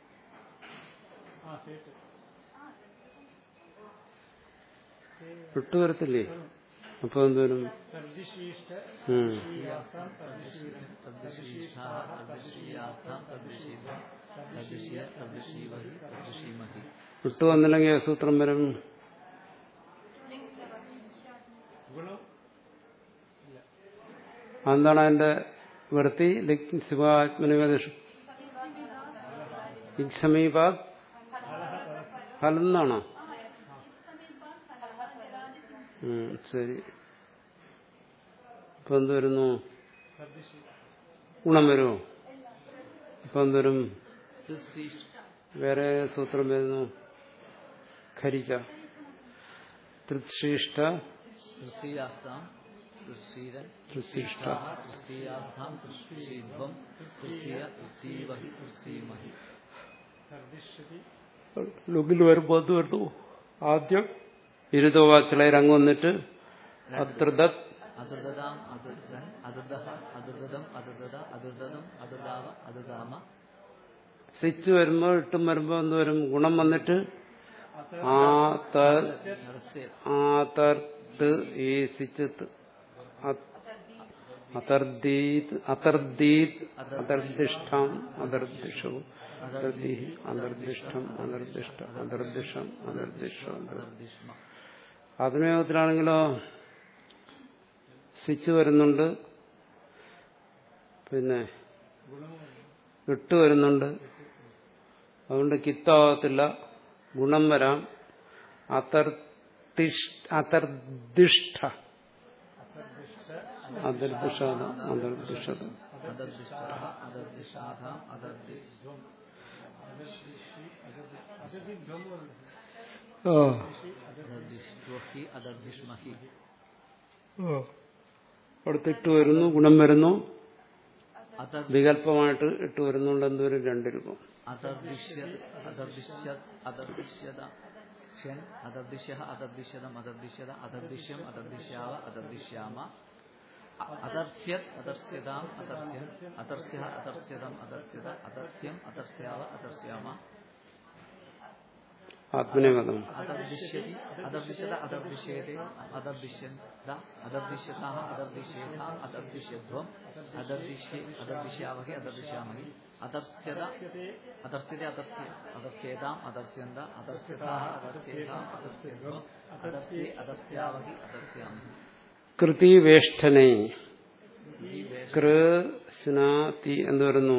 ആ കേട്ട് വിട്ടു വരത്തില്ലേ അപ്പൊ എന്തോരും തർദിശീഷ്ട ഉം. തർദിശീയാസാം തർദിശീലം തദ്ദശീഷ്ഠാഹ തദ്ദശീയാസ്ഥാം തദ്ദശീഭം തദ്ദശീയ തദ്ദശീവഹി തദ്ദശീമഹി വിട്ടു വന്നില്ലെങ്കിൽ ആ സൂത്രം വരും ഗുണം എന്താണ് അതിന്റെ വൃത്തി ശിവാത്മനിവേദ സമീപാത് ഫലം ഉം, ശരി ഇപ്പൊ എന്ത് വരുന്നു തർദിശി ഗുണം വരുമോ ഇപ്പൊ എന്തുവരും തൃശീഷ് വേറെ സൂത്രം വരുന്നു ഖരിച്ച തൃശ്രേഷ്ഠ തൃശീയാസ്ഥാം തൃശീരൻ തൃശിഷ്ട തൃശീയാസ്ഥാം തൃശീധ്വം തൃശീയ തൃശീവഹി തൃശീമഹി തർദിഷ്യതി ലുഗിൽ വരുമ്പോ എന്ത് വരുന്നു ആദ്യം ഇരുതോവാച്ചിളയിൽ അങ്ങ് വന്നിട്ട് അത്രദത് അതുർദതാം അതുർദൻ അതുർദഹ അതുർദതം അതുർദത അതുർദതം അതുർദാവ അതുർദാമ സിച്ച് വരുമ്പോ ഇട്ടും വരുമ്പോ എന്ത് വരും ഗുണം വന്നിട്ട് ആ ത നർസ്യ ആ തർത്ത് ഈ സിച്ച് ത്. അ- അതർദീത് അതർദീത് അതർദിഷ്ടം അതർദിഷവും അതർദി അതർദിഷ്ടം അതർദിഷ്ട അതർദിഷം അതർദിഷം അതർ- അതുർദിഷ്മ ആത്മയോഗത്തിലാണെങ്കിലോ സ്വിച്ച് വരുന്നുണ്ട് പിന്നെ ഇട്ട് വരുന്നുണ്ട് അതുകൊണ്ട് കിത്താകത്തില്ല ഗുണം വരാം അതർത്തിഷ് അതർദിഷ്ട അതർദിഷത അതർദിഷത അതർദിഷ്ട അതർദിഷാഥ അതർദി അതർദിഷ്വഹി അതർദിഷ്മഹി അടുത്തിട്ട് വരുന്നു ഗുണം വരുന്നു അതർ വികല്പമായിട്ട് ഇട്ട് വരുന്നുണ്ട് എന്തോരും രണ്ട് രൂപം അതർദിശ്യത് അതർദിശ്യത് അതർദിശ്യത ഷൻ അതർദിശ്യ അതർദിശ്യതം അതർദിശ്യത അതർദിശ്യം അതർദിശ്യാവ അതർദിശ്യാമ അ- അതർസ്യത് അതർസ്യതാം അതർസ്യൻ അതർസ്യ അതർസ്യതം അതർസ്യത അതർസ്യം അതർസ്യാവ അതർസ്യാമ ആത്മനേപദം അതർദിശ്യതി അതർദിശ്യത അതർദിശ്യേതേ അതർദിശ്യന്ത അതർദിശ്യതാഹ അതർദിശ്യേതാം അതർദിശ്യധ്വം അതർദിശ്യേ അതർദിശ്യാവഹി അതർദിശ്യാമഹി അതർസ്യത അതർസ്യത അതർസ്യ അതർസ്യേതാം അതർസ്യന്ത അതർസ്യതാഹ അതർസ്യേതാം അതർസ്യധ്വം അതർസ്യേ അതർസ്യാവഹി അതർസ്യാമഹി കൃതി വേഷ്ടനെ ഈ വേഷ കൃ സ്നാതി എന്ത് വരുന്നു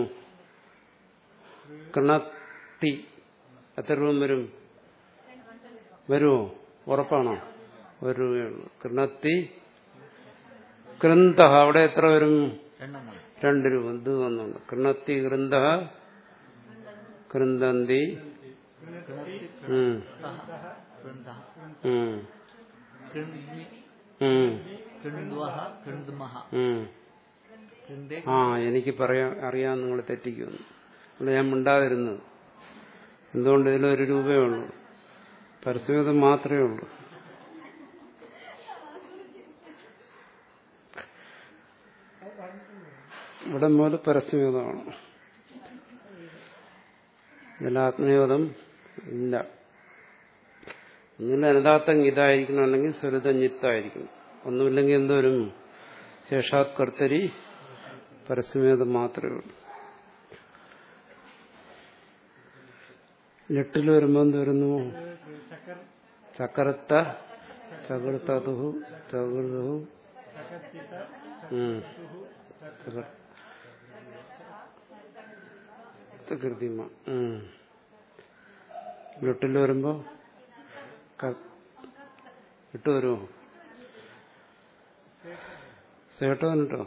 കൃണത്തി എത്ര രൂപം വരും വരുമോ ഉറപ്പാണോ ഒരു രൂപയുള്ളൂ കൃണത്തി കൃന്ത അവിടെ എത്ര വരും എണ്ണങ്ങൾ രണ്ട് രൂപ ഇത് വന്നുണ്ട് കൃണത്തി കൃന്ത കൃന്തന്തി കൃണത്തി ഉം, കൃതഃ കൃന്തഃ ഉം, കൃണ്മി ഉം, കൃണ്വഹ കൃണ്മഹ ഉം. കൃന്തേ ആ എനിക്ക് പറയാ അറിയാൻ നിങ്ങൾ തെറ്റിക്കുന്നു അതുകൊണ്ട് ഞാൻ മിണ്ടാതിരുന്നത് എന്തുകൊണ്ട് ഇതിലൊരു രൂപയേ ഉള്ളൂ പരസ്യവിധം മാത്രമേ ഉള്ളൂ ഇവിടെ മുതൽ പരസ്യവിധമാണ് ഇതിൽ ആത്മനിയോഗം ഇല്ല ഒന്നിൽ അനുദാത്തം ഇതായിരിക്കണം അല്ലെങ്കിൽ സ്വരിതഞ്ഞിത്തായിരിക്കണം ഒന്നുമില്ലെങ്കിൽ എന്തോരും ശേഷാത് കർത്തരി പരസ്യമേതം മാത്രമേ ഉള്ളൂ ലെട്ടിൽ വരുമ്പോൾ എന്ത് വരുന്നു ചക്കർ ചക്കരത്ത ചകർത്തതുഹു ചകൃതുഹു ചകത്തിത്ത ഉം. ചുഹു ചകർ- കൃതിമ ഉം. ലെട്ടിൽ വരുമ്പോ ക- ഇട്ട് വരുമോ സേട്ടോ കേട്ടോ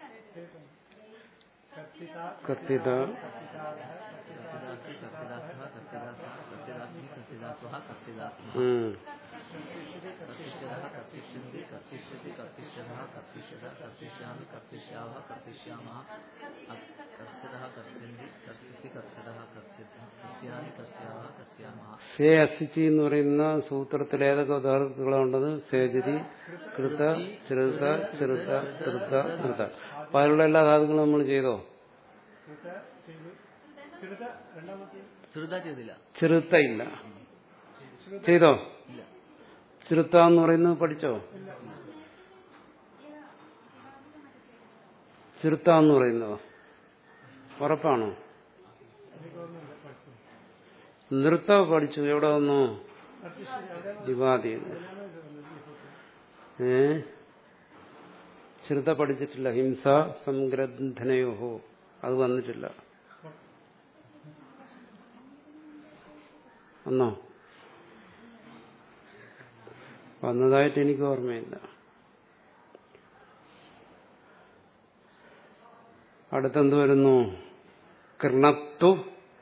കത്തിത കത്തിത കർത്തിദാസി കർത്തിദാസഃ കർത്തിദാസ കർത്തിദാസ്മി കർത്തിദാസ്വഹ കർത്തിദാസ്മഃ ഉം. കർത്തിഷ്യതഃ കർത്തിഷ്യന്തി കർത്തിഷ്യതി കർത്തിഷ്യതഃ കർത്തിഷ്യത കർത്തിഷ്യാമി കർത്തിഷ്യാവഹ കർത്തിഷ്യാമഃ കർസ്യതഃ കർസ്യന്തി കർസ്യസി കർസ്യതഃ കർസ്യതഃ കർസ്യാമി കർസ്യാവഹ കർസ്യാമഃ സേ അസിച്ചി എന്ന് പറയുന്ന സൂത്രത്തിൽ ഏതൊക്കെ ഉദാഹരണങ്ങളുള്ളത് സേചരി കൃത ചെറുത ചെറുത കൃത കൃത അപ്പൊ അതിലുള്ള എല്ലാ ധാതുക്കളും നമ്മൾ ചെയ്തോ കൃത ചെയ്തു ചെറുത രണ്ടാമത്തെ ചെറുതാ ചെയ്തില്ല ചെറുത്ത ഇല്ല ചെയ്തോ ഇല്ല ചെറുത്ത എന്ന് പറയുന്നത് പഠിച്ചോ ചെറുത്ത എന്ന് പറയുന്നതോ ഉറപ്പാണോ നൃത്ത പഠിച്ചു എവിടെ വന്നു ദിവാദി ഏ ചെറുത പഠിച്ചിട്ടില്ല ഹിംസ സംഗ്രന്ധനയോഹോ അത് വന്നിട്ടില്ല വന്നോ വന്നതായിട്ട് എനിക്ക് ഓർമ്മയില്ല അടുത്തെന്ത് വരുന്നു കൃണത്തു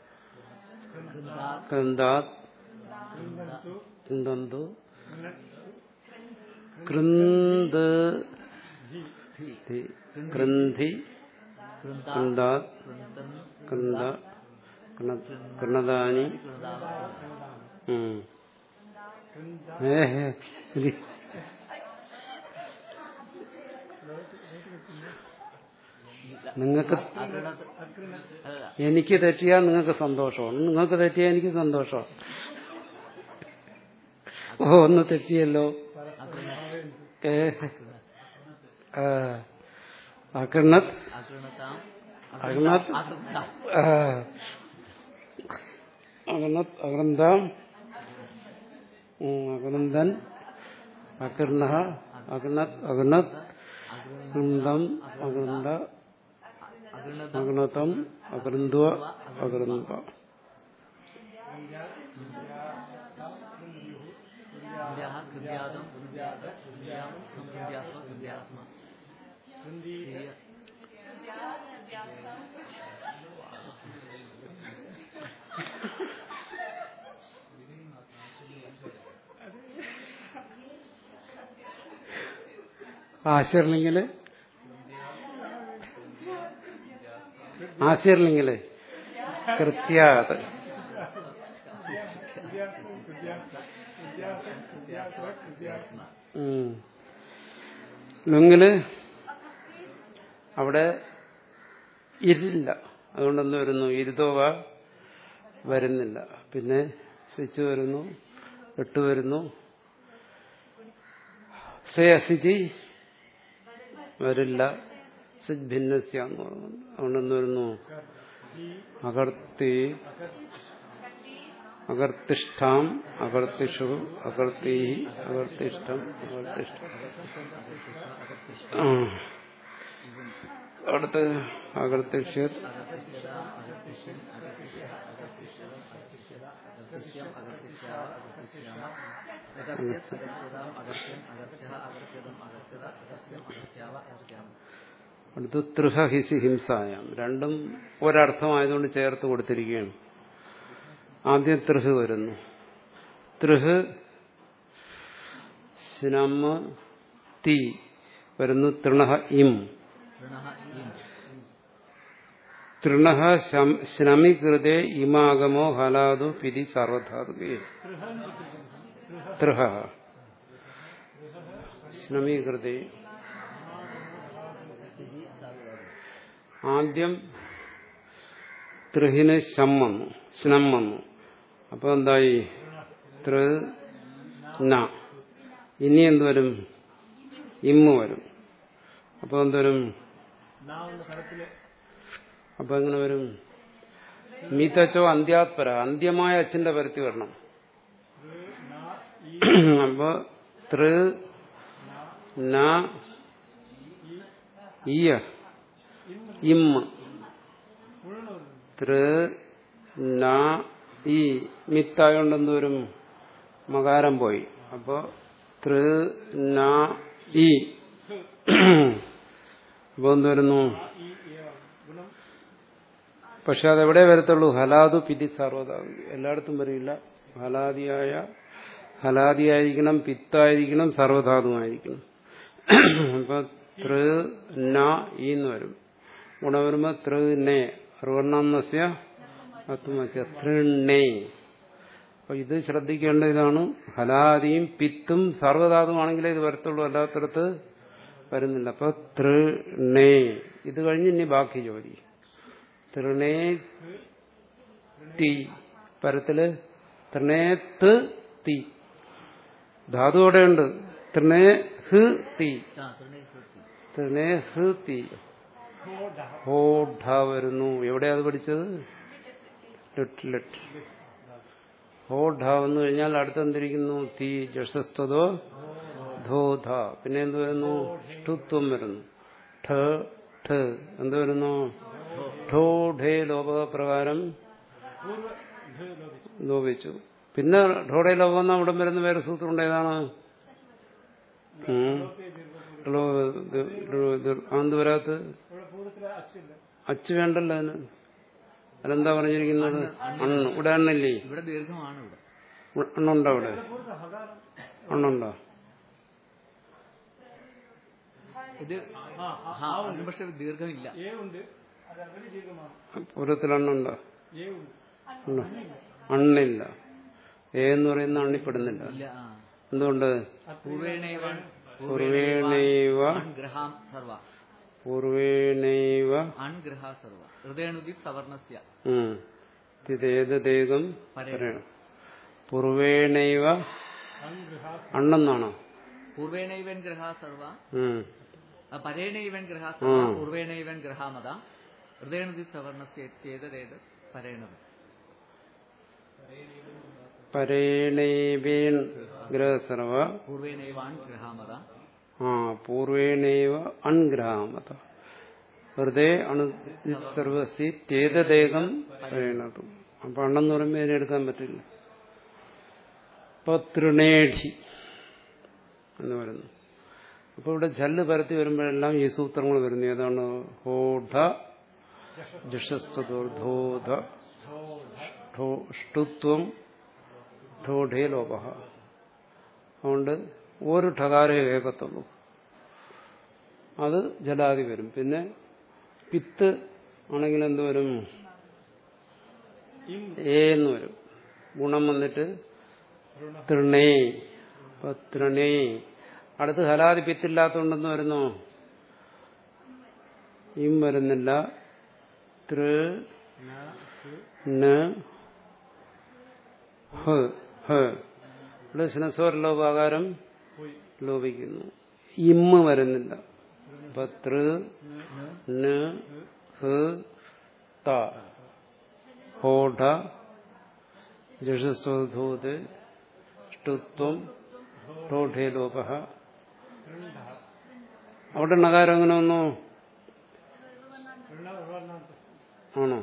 കൃന്താത് കൃന്തന്തു കൃന്ത് കൃന്ധി കൃന്ത കൃന്താത് കൃന്തൻ കൃന്ത കൃണ- കൃണദാനി കൃതാവ ഉം. ഏ, ഏ, ഇരി. നിങ്ങൾക്ക് അകൃണത് അല്ല എനിക്ക് തെറ്റിയാൽ നിങ്ങൾക്ക് സന്തോഷമാണ് നിങ്ങൾക്ക് തെറ്റിയാൽ എനിക്ക് സന്തോഷമാണ് ഓ ഒന്ന് തെറ്റിയല്ലോ ഏ ആ. അകൃണത് അകൃണതാം അകൃണത് അകൃണത ആ. അകൃണത് അകൃന്താം ഉം, അകൃന്ദൻ അകൃണ അകൃണത് അകൃണത് അകൃന്ദം അകൃന്ദ അകൃണതം അകൃണതം അകൃന്ദ അകൃന്ദ കൃദ്യാഹ കൃദ്യാദം കൃദ്യാദ കൃദ്യാം കൃദ്യാസ്മ കൃദ്യാസ്മ ക്രിയ ആശീർലിംഗില് ആശീർലിംഗില് കൃത്യാത് ഉം. ലുങ്ങില് അവിടെ ഇരുല്ല അതുകൊണ്ട് എന്ത് വരുന്നു ഇരുതോവ വരുന്നില്ല പിന്നെ സ്വിച്ച് വരുന്നു എട്ട് വരുന്നു സേ അസിജി വരില്ല സിജ് ഭിന്നസ്യ എന്ന് പറയുന്നുണ്ട് അതുകൊണ്ട് എന്ത് വരുന്നു അകർത്തി അകർത്തിഷ്ഠാം അകർത്തിഷു അകർത്തി അകർത്തിഷ്ഠം അകർത്തിഷ്ഠം ആ. അടുത്ത് അകർത്തിഷ്യത് അകർത്തിഷ്യം അകർത്തിഷ്യാവ അകർത്തിഷ്യാമ അകർത്തിയത് അകർത്യതാം അകർത്യൻ അകർത്യഃ അകർത്യതം അകർത്യത അകർസ്യം അകർസ്യാവ അകർസ്യാമ അടുത്ത് തൃഹ ഹിസി ഹിംസായം രണ്ടും ഒരർത്ഥമായതുകൊണ്ട് ചേർത്ത് കൊടുത്തിരിക്കുകയാണ് ആദ്യം തൃഹ് വരുന്നു തൃഹ് ശനമ തീ വരുന്നു തൃണഹ ഇം ഋണഃ ഇം തൃണഹ ശനമികൃതേ ഇമാഗമോ ഹലാദു പിരി സർവധാതുകേ തൃഹ ശനമീകൃതേ ആദ്യം ത്രിഹിന് ശം വന്നു സ്നം വന്നു അപ്പൊ എന്തായി തൃ ന ഇനി എന്ത് വരും ഇമ്മ് വരും അപ്പൊ എന്തുവരും നാവുന്ന തരത്തില് അപ്പൊ എങ്ങനെ വരും മീത്തച്ചോ അന്ത്യാത്പര അന്ത്യമായ അച്ഛന്റെ പരത്തി വരണം അപ്പൊ തൃ ന ഈയ ഇമ്മ തൃ ന ഈ മിത്തായോണ്ട് എന്തോരും മകാരം പോയി അപ്പൊ തൃ ന ഈ അപ്പൊ എന്തുവരുന്നു ഈ ഏവം ഗുണം പക്ഷെ അതെവിടെ വരത്തുള്ളൂ ഹലാദു പിതി സർവതാവി എല്ലായിടത്തും വരില്ല ഹലാദിയായ ഹലാദിയായിരിക്കണം പിത്തായിരിക്കണം സർവധാതുവായിരിക്കണം അപ്പൊ തൃ ന ഈന്ന് വരും ഗുണം വരുമ്പോ തൃ നേ അറുവർണ്ണസ്യ ആത്മസ്യ തൃണ്ണേ അപ്പൊ ഇത് ശ്രദ്ധിക്കേണ്ട ഇതാണ് ഹലാദിയും പിത്തും സർവധാതുവാണെങ്കിലേ ഇത് വരത്തുള്ളൂ അല്ലാത്തടത്ത് വരുന്നില്ല അപ്പൊ തൃണേ ഇത് കഴിഞ്ഞ് ഇനി ബാക്കി ജോലി തൃണേ തീ പരത്തില് തൃണേത്ത് തീ ധാതു അവിടെയുണ്ട് തൃണേ ഹ് തീ ആ ഋണേ സൃഷ്ടി തൃണേ ഹ് തീ ഹോ ഢ വരുന്നു എവിടെയാ അത് പഠിച്ചത് ലിട്ട് ലിട്ട് ഹോ ഢ വന്നു കഴിഞ്ഞാൽ അടുത്തെന്തിരിക്കുന്നു തീ ജഷസ്തോ ധോ ധ പിന്നെ എന്ത് വരുന്നു ഠുത്വം വരുന്നു ഠ ഠ എന്ത് വരുന്നു ഠോ ഠേ ലോപപ്രകാരം ലോപിച്ചു പിന്നെ ഠോടെ ലോപം എന്ന അവിടെ വരുന്ന വേറെ സൂത്രം ഉണ്ട് ഏതാണ് ഉം. ലോ- ഇത് ഇത് അതെന്ത് വരാത്ത ഇവിടെ പൂർവ്വത്തിലെ അച്ചില്ല അച്ചു വേണ്ടല്ലോ അതിന് അതെന്താ പറഞ്ഞിരിക്കുന്നത് അണ്ണ് ഇവിടെ അണ്ണില്ലേ ഇവിടെ ദീർഘമാണ് ഇവിടെ ഉ- അണ്ണുണ്ടോ അവിടെ പൂർവ്വ ഹകാരം അണ്ണുണ്ടോ ഇത് ആ ആ, ആ അതിന് പക്ഷെ ദീർഘമില്ല ഏ ഉണ്ട് അത് അവര് ദീർഘമാണ് പൂരത്തിൽ അണ്ണുണ്ടോ ഏ ഉണ്ട് ഉണ്ടോ? അണ്ണില്ല ഏ എന്ന് പറയുന്ന അണ്ണിപ്പെടുന്നില്ല ഇല്ല ആ എന്തുകൊണ്ട് പൂർവേണൈവ പൂർവേണൈവ ഗ്രഹാം സർവ പൂർവേണൈവ അൺഗ്രഹ സർവ ഹൃദയണുദി സവർണസ്യ ഉം. തിതേതദേകം പറയണം പൂർവേണൈവ അണ്ണെന്നാണോ പൂർവേണൈവൻ ഗ്രഹ സർവ ഉം. ആ, പരേണൈവൻ ഗ്രഹ സർവ ഉം. പൂർവേണൈവൻ ഗ്രഹാമത ഹൃദയണുദി സവർണസ്യ ഏതേത് പരേണത് പരേണൈവേൻ ഗ്രഹസർവ പൂർവേണൈവാൻ ഗ്രഹാമത ആ പൂർവേണൈവ അൺഗ്രഹാമത വെറുതെ അണു സർവസി തേതദേകം പറയണത് അപ്പൊ അണ്ണെന്ന് പറയുമ്പോൾ ഇതിനെ എടുക്കാൻ പറ്റില്ല ഇപ്പൊ തൃണേഠി എന്ന് പറയുന്നു അപ്പൊ ഇവിടെ ജല്ല് പരത്തി വരുമ്പോഴെല്ലാം ഈ സൂത്രങ്ങൾ വരുന്നു ഏതാണ് ഹോഢ ജഷസ്തോധോധ ഷ്ടുത്വം ഠോഢേ ലോപ അതുകൊണ്ട് ഒരു ഠകാരേ കേൾക്കത്തുള്ളൂ അത് ജലാതി വരും പിന്നെ പിത്ത് ആണെങ്കിൽ എന്ത് വരും ഏ എന്ന് വരും ഗുണം വന്നിട്ട് തൃണേ അപ്പൊ തൃണേ അടുത്ത് ഹലാതി പിത്തില്ലാത്തതുകൊണ്ടെന്ന് വരുന്നു ഇം വരുന്നില്ല തൃ ന ഹ ഹ ഇവിടെ സ്നസ്വര ലോപാകാരം ലോപിക്കുന്നു ഇമ്മ വരുന്നില്ല അപ്പൊ തൃ ന ഹ ത ഹോഢ ജഷസ്തോധൂത് ഷ്ടുത്വം ടോഠേ ലോപ അവിടെ നകാരം എങ്ങനെ വന്നു ആണോ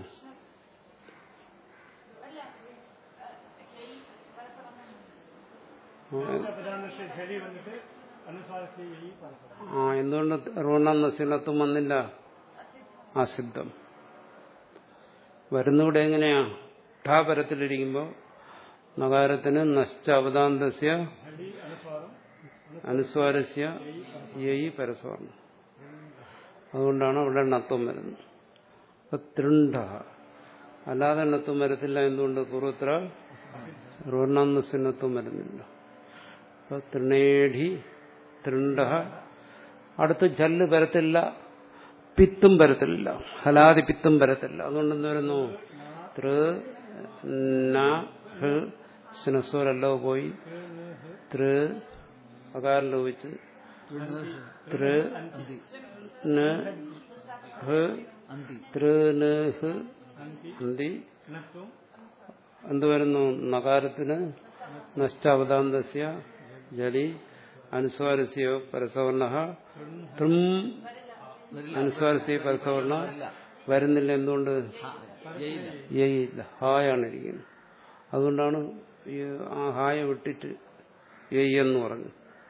പ്രധാനത്തെ ശരി വന്നിട്ട് അനുസ്വാരത്തെ ഈ പരസ്പരം ആ എന്തുകൊണ്ട് റുണം നസിലത്തും വന്നില്ല ആ സിദ്ധം വരുന്നിവിടെ എങ്ങനെയാ ഠാപരത്തിലിരിക്കുമ്പോൾ നഗാരത്തിന് നശ്ച അവതാന്തസ്യ ശരി അനുസ്വാരം അനുസ്വാരസ്യ യയി പരസ്വർണം അതുകൊണ്ടാണ് അവിടെ ണത്വം വരുന്നത് അപ്പൊ തൃണ്ട അല്ലാതെ ണത്വം വരത്തില്ല എന്തുകൊണ്ട് പൂർവത്ര റുണന്നസിനത്വം വരുന്നില്ല അപ്പൊ തൃണേഠി തൃണ്ട അടുത്ത് ജല്ല് വരത്തില്ല പിത്തും വരത്തില്ല ഹലാതി പിത്തും വരത്തില്ല അതുകൊണ്ട് എന്ത് വരുന്നു തൃ ന ഹ് സിനസ്വരല്ലോ പോയി തൃ അകാരം ലോപിച്ച് തൃ ന ഹ് അന്തി തൃ ന ഹ് അന്തി നത്വം എന്ത് വരുന്നു നകാരത്തിന് നഷ്ടാവതാന്തസ്യ ജലി അനുസ്വാരസ്യോ പരസവർണ തൃം അനുസ്വാരസ്യ പരസവർണ വരുന്നില്ല എന്തുകൊണ്ട് ജയില്ല യയില്ല ഹായാണ് ഇരിക്കുന്നത് അതുകൊണ്ടാണ് ഈ ആ ഹായ വിട്ടിട്ട് യയ് എന്ന് പറഞ്ഞു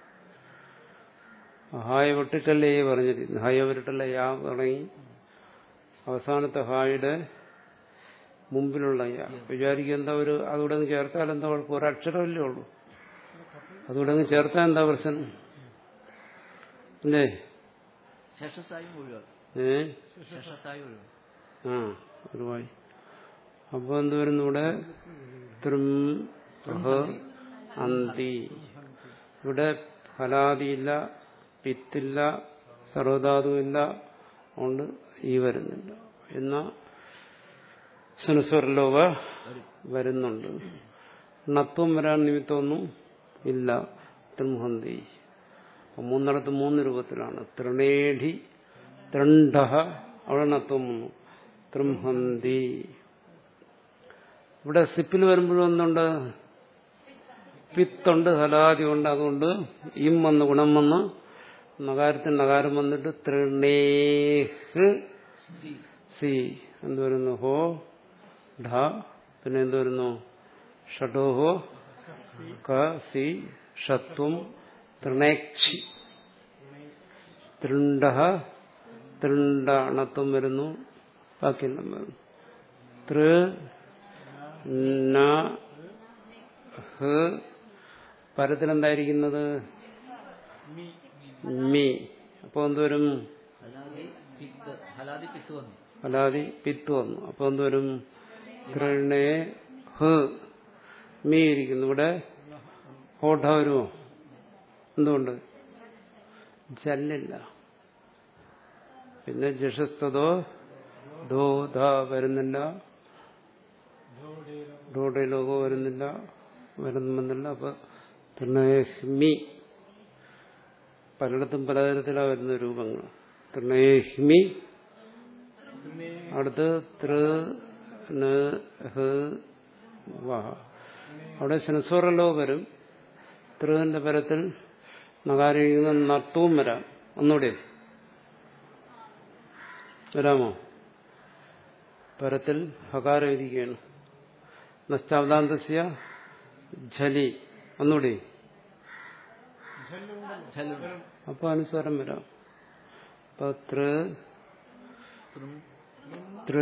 ആ ഹായ വിട്ടിട്ടല്ലേ യേ പറഞ്ഞിരിക്കുന്നത് ഹായ വിട്ടിട്ടല്ല യാ തുടങ്ങി അവസാനത്തെ ഹായുടെ മുമ്പിലുള്ള യാ വിചാരിക്കുക എന്താ ഒരു അതുകൂടെ അങ്ങ് ചേർത്താൽ എന്താ കുഴപ്പം ഒരക്ഷരമല്ലേ ഉള്ളൂ അതുകൂടെ അങ്ങ് ചേർത്താൽ എന്താ പ്രശ്നം അല്ലേ ശേഷസായും ഒഴിവാക്കും ഏ ശേഷസായും ഒഴിവാക്കും ആ ഒരുപായി അപ്പൊ എന്ത് വരുന്നു ഇവിടെ തൃം ഹ അന്തി ഇവിടെ ഫലാദിയില്ല പിത്തില്ല സർവധാതുവില്ല അതുകൊണ്ട് ഈ വരുന്നില്ല എന്നാ ശനസ്വരലോക വരുന്നുണ്ട് ണത്വം വരാൻ നിമിത്തമൊന്നും ഇല്ല തൃംഹന്തി അപ്പൊ മൂന്നിടത്ത് മൂന്ന് രൂപത്തിലാണ് തൃണേഠി ത്രണ്ഡ അവിടെ ണത്വം വന്നു തൃംഹന്തി ഇവിടെ സിപ്പിൽ വരുമ്പോഴും എന്തുണ്ട് പിത്തുണ്ട് ഹലാദി ഉണ്ട് അതുകൊണ്ട് ഇം വന്ന് ഗുണം വന്ന് നഗാരത്തിന് നഗാരം വന്നിട്ട് തൃണേഹ് സി എന്ത് വരുന്നു ഹോ ഢ പിന്നെ എന്ത് വരുന്നു ഷഡോഹോ ക സി ഷത്വം തൃണേക്ഷി തൃണ്ട തൃണ്ട അണത്വം വരുന്നു ബാക്കിയെല്ലാം വരുന്നു തൃ ന ഹ് പരത്തിലെന്തായിരിക്കുന്നത് മി അപ്പൊ എന്തുവരും ഹലാദി പിത്ത് ഹലാദി പിത്ത് വന്നു അലാതി പിത്ത് വന്നു അപ്പൊ എന്തുവരും തൃണേ ഹ് മീ ഇരിക്കുന്നു ഇവിടെ ഹോഠ വരുമോ എന്തുകൊണ്ട് ജല്ലില്ല പിന്നെ ജഷസ്തോ ധോ ധ വരുന്നില്ല ഡോഡേ ലോകോ വരുന്നില്ല വരുന്നില്ല അപ്പൊ തൃണേഹ്മി പലയിടത്തും പലതരത്തിലാണ് വരുന്ന രൂപങ്ങൾ തൃണേഹ്മി അടുത്ത് തൃ ന, ഹ്, വ. അവിടെ ശനസ്വറലോ വരും തൃവിന്റെ പരത്തിൽ നകാരിക്കുന്ന നട്ടവും വരാം ഒന്നുകൂടെ വരാമോ പരത്തിൽ ഹകാരം ഇരിക്കുകയാണ് നഷ്ടാവതാന്തസ്യ ഝലി ഒന്നുകൂടി ഝല്ലുണ്ട് അപ്പൊ അനുസ്വാരം വരാം അപ്പൊ തൃ തൃം തൃ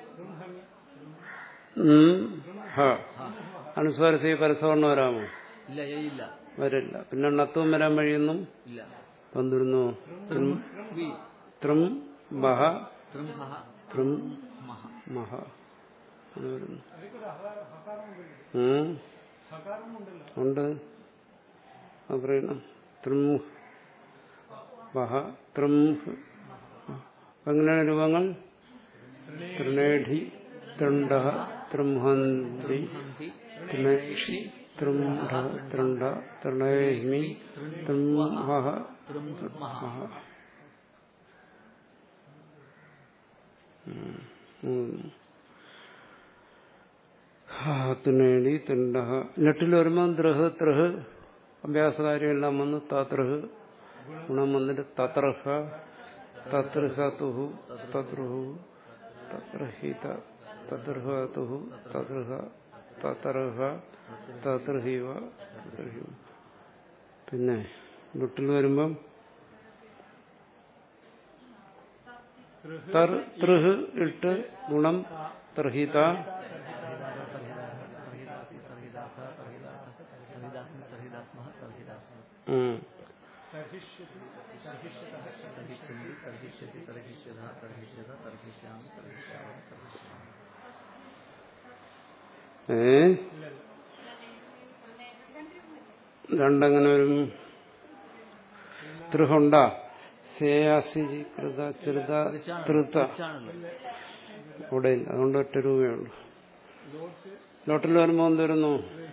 ഉം, ഹ അനുസ്വാരത്തെ പരസ്വർണ്ണം വരാമോ ഇല്ല ഏ ഇല്ല വരില്ല പിന്നെ നത്വം വരാൻ വഴിയൊന്നും ഇല്ല വന്നിരുന്നു തൃം വി ത്രം ബഹ തൃം ഹ ത്രം മഹ മഹ എന്ന് വരുന്നു ഉം. ഉണ്ട് അത് പറയണം ത്രം ബഹ ത്രം അപ്പൊ എങ്ങനെയാണ് രൂപങ്ങൾ തൃണേഠി തൃണ്ട തൃംഹന്തി ഹന്തി തൃണേഷി തൃംഢ തൃണ്ട തൃണേഹ്മി തൃംഹ തൃം മഹ മഹ ഉം. ഉം. ഹാ, തുണേടി തുണ്ട നെട്ടിൽ വരുമ്പോൾ ദ്രഹ് ത്രഹ് അഭ്യാസകാര്യമെല്ലാം വന്ന് താതൃഹ് ഗുണം വന്നിട്ട് തത്രഹ തതൃഹതുഹു തതൃഹു തത്രഹിത തതൃഹതുഹു തതൃഹ തതർഹ തതൃഹിവ തതൃഹിവ പിന്നെ നുട്ടിൽ വരുമ്പം തർ തൃഹ് ഇട്ട് ഗുണം തർഹിത തർഹിദാസി തർഹിദാസ തർഹിദാസ തർഹിദാസ്മി തർഹിദാസ്മഹ തർഹിദാസ്മ ഉം. തർഹിഷ്യന്തി തർഹിഷ്യതി തർഹിഷ്യത തർഹിഷ്യത തർഹിഷ്യാമി തർഹിഷ്യാമി തർഹിഷ്യാമി ഏ രണ്ടെങ്ങനെ വരും തൃഹുണ്ട സേയാസി കൃത ചെറുത തൃത്ത ാണല്ലോ അവിടെ ഇല്ല അതുകൊണ്ട് ഒറ്റ രൂപയുള്ളൂ ലോട്ടിൽ വരുമ്പോൾ എന്ത് വരുന്നു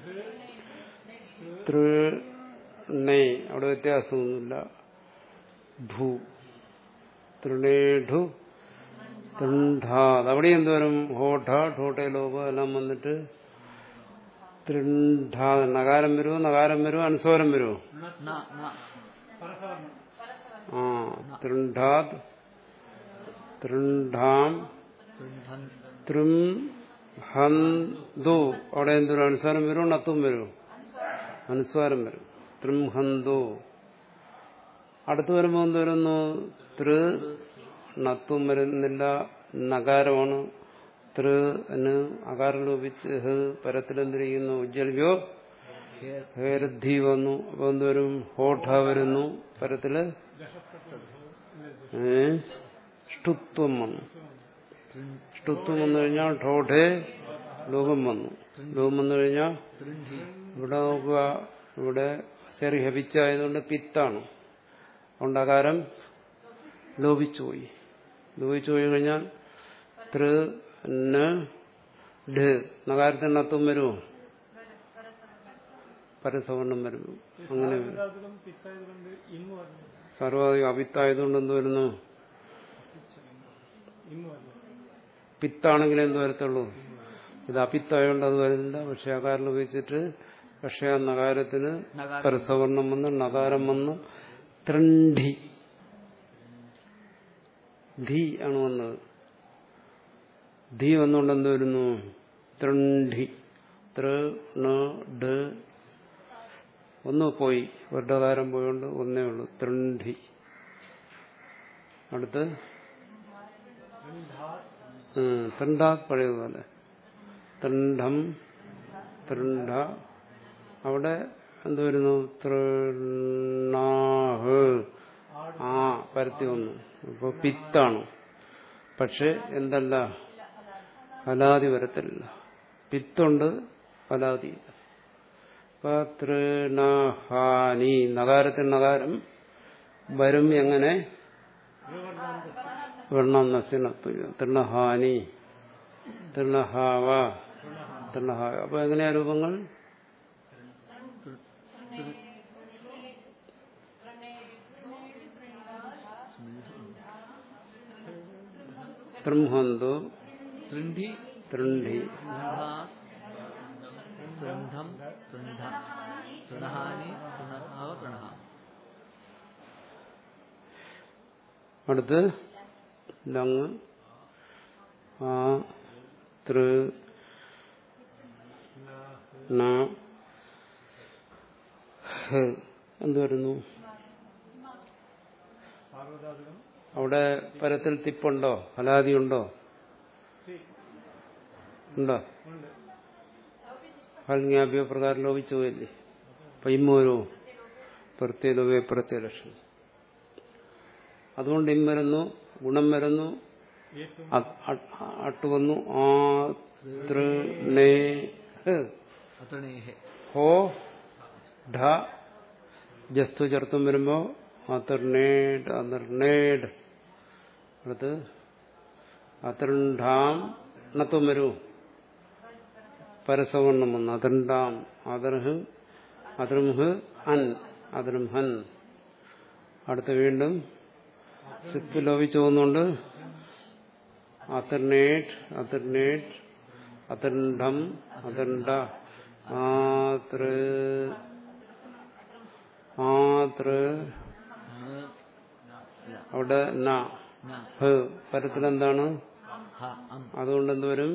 തൃണേ അവിടെ വ്യത്യാസമൊന്നുമില്ല ധു തൃണേഠു തൃണ്ഠാത് അവിടെ എന്ത് വരും ഹോഠ ഠോട്ടെ ലോപ എല്ലാം വന്നിട്ട് തൃണ്ഠാ നകാരം വരുമോ നകാരം വരുമോ അനുസ്വാരം വരുമോ ന ന ആ തൃണ്ഠാത് തൃണ്ഠാം തൃന്ധൻ തൃം ഹന്തു അവിടെ എന്തൊരു അനുസ്വാരം വരുമോ നത്തും വരുമോ അനുസ്വാരം വരും തൃം ഹന്തു അടുത്ത് വരുമ്പോൾ എന്ത് വരുന്നു തൃ നത്തും വരുന്നില്ല നകാരമാണ് തൃ എന്ന് അകാരം ലോപിച്ച് ഹ് പരത്തിലെന്തിരിക്കുന്നു ഉജ്ജൽവ്യോ ഹേർ ഹേരദ്ധി വന്നു അപ്പൊ എന്തുവരും ഹോഠ വരുന്നു പരത്തില് ഏ ഷ്ടുത്വം വന്നു ഷ്ടുത്വം വന്നു കഴിഞ്ഞാൽ ഠോഠേ ലോകം വന്നു ലോകം വന്നു കഴിഞ്ഞാൽ തൃണ്ഠി ഇവിടെ നോക്കുക ഇവിടെ സെറി ഹപിച്ചായതുകൊണ്ട് പിത്താണ് അതുകൊണ്ട് അകാരം ലോപിച്ചുപോയി ലോപിച്ചു പോയി കഴിഞ്ഞാൽ തൃ ന് ഢ് നകാരത്തിന് അത്വം വരുമോ പരസവർണം വരും അങ്ങനെ വരും എല്ലാത്തിലും പിത്തായതുകൊണ്ട് ഇന്ന് പറഞ്ഞു സർവാധികം അപിത്തായതുകൊണ്ട് എന്ത് വരുന്നു ഇന്ന് പറഞ്ഞു പിത്താണെങ്കിൽ എന്ത് വരത്തുള്ളൂ ഇത് അപിത്തായതുകൊണ്ട് അത് വരുന്നില്ല പക്ഷെ അകാരം ഉപയോഗിച്ചിട്ട് പക്ഷെ ആ നകാരത്തിന് നകാരം. പരസവർണം വന്ന് നകാരം വന്ന് ത്രണ്ഡി ധി ആണ് വന്നത് ധി വന്നുകൊണ്ട് എന്ത് വരുന്നു ത്രണ്ഡി തൃ ണ ഡ് ഒന്ന് പോയി വർദ്ധകാരം പോയോണ്ട് ഒന്നേ ഉള്ളൂ ത്രണ്ഡി അടുത്ത് ത്രണ്ടാ പഴയതുപോലെ ത്രണ്ഡം ത്രണ്ഡ അവിടെ എന്ത് വരുന്നു തൃണാഹ് ആ പരത്തി വന്നു അപ്പൊ പിത്താണ് പക്ഷെ എന്തല്ല ഫലാതി വരത്തില്ല പിത്തുണ്ട് ഫലാതിയില്ല അപ്പൊ തൃണഹാനി നഗാരത്തിൽ നഗാരം വരും എങ്ങനെ വർണ്ണം നസിന തൃണഹാനി തൃണഹാവ തൃണഹാവ അപ്പൊ എങ്ങനെയാ രൂപങ്ങൾ തൃ- തൃ- തൃംഹന്തു തൃണ്ഡി തൃണ്ഡി തൃണ്ഡാ തൃണ്ഡം തൃണ്ഡ തൃണഹാനി തൃണഹാവ തൃണഹ അടുത്ത് ലങ് ആ തൃ ന ഹ് എന്ത് വരുന്നു സാർവധാതുകം അവിടെ പരത്തിൽ തിപ്പുണ്ടോ ഹലാദി ഉണ്ടോ ഉണ്ടോ ഉണ്ട് ഹൽങ്യാഭ്യ പ്രകാരം ലോപിച്ചു പോയില്ലേ പൈമോരോ പ്രത്യേക പ്രത്യേക ലക്ഷണം അതുകൊണ്ട് ഇം വരുന്നു ഗുണം വരുന്നു ഏറ്റവും അ- അ- അട്ട് വന്നു ആ തൃ നേ ഹ്. അതൃണേഹെ ഹോ ഢ ജസ്തു ചേർത്തും വരുമ്പോ അതിർണേഡ് അതിർണേഡ് അടുത്ത് അതിർണ്ടാം ണത്വം വരൂ പരസവർണം വന്നു അതിർണ്ടാം അതിർഹ് അതിർമുഹ് അൻ അതിർഹൻ അടുത്ത് വീണ്ടും സിപ്പ് ലോപിച്ചു പോകുന്നുണ്ട് അതിർനേറ്റ് അതിർനേറ്റ് അതിർണ്ടം അതിർണ്ട ആതൃ ആതൃ ങ് ഇല്ല അവിടെ ന ന ഹ് പരത്തിലെന്താണ് ഹ അം അതുകൊണ്ട് എന്ത് വരും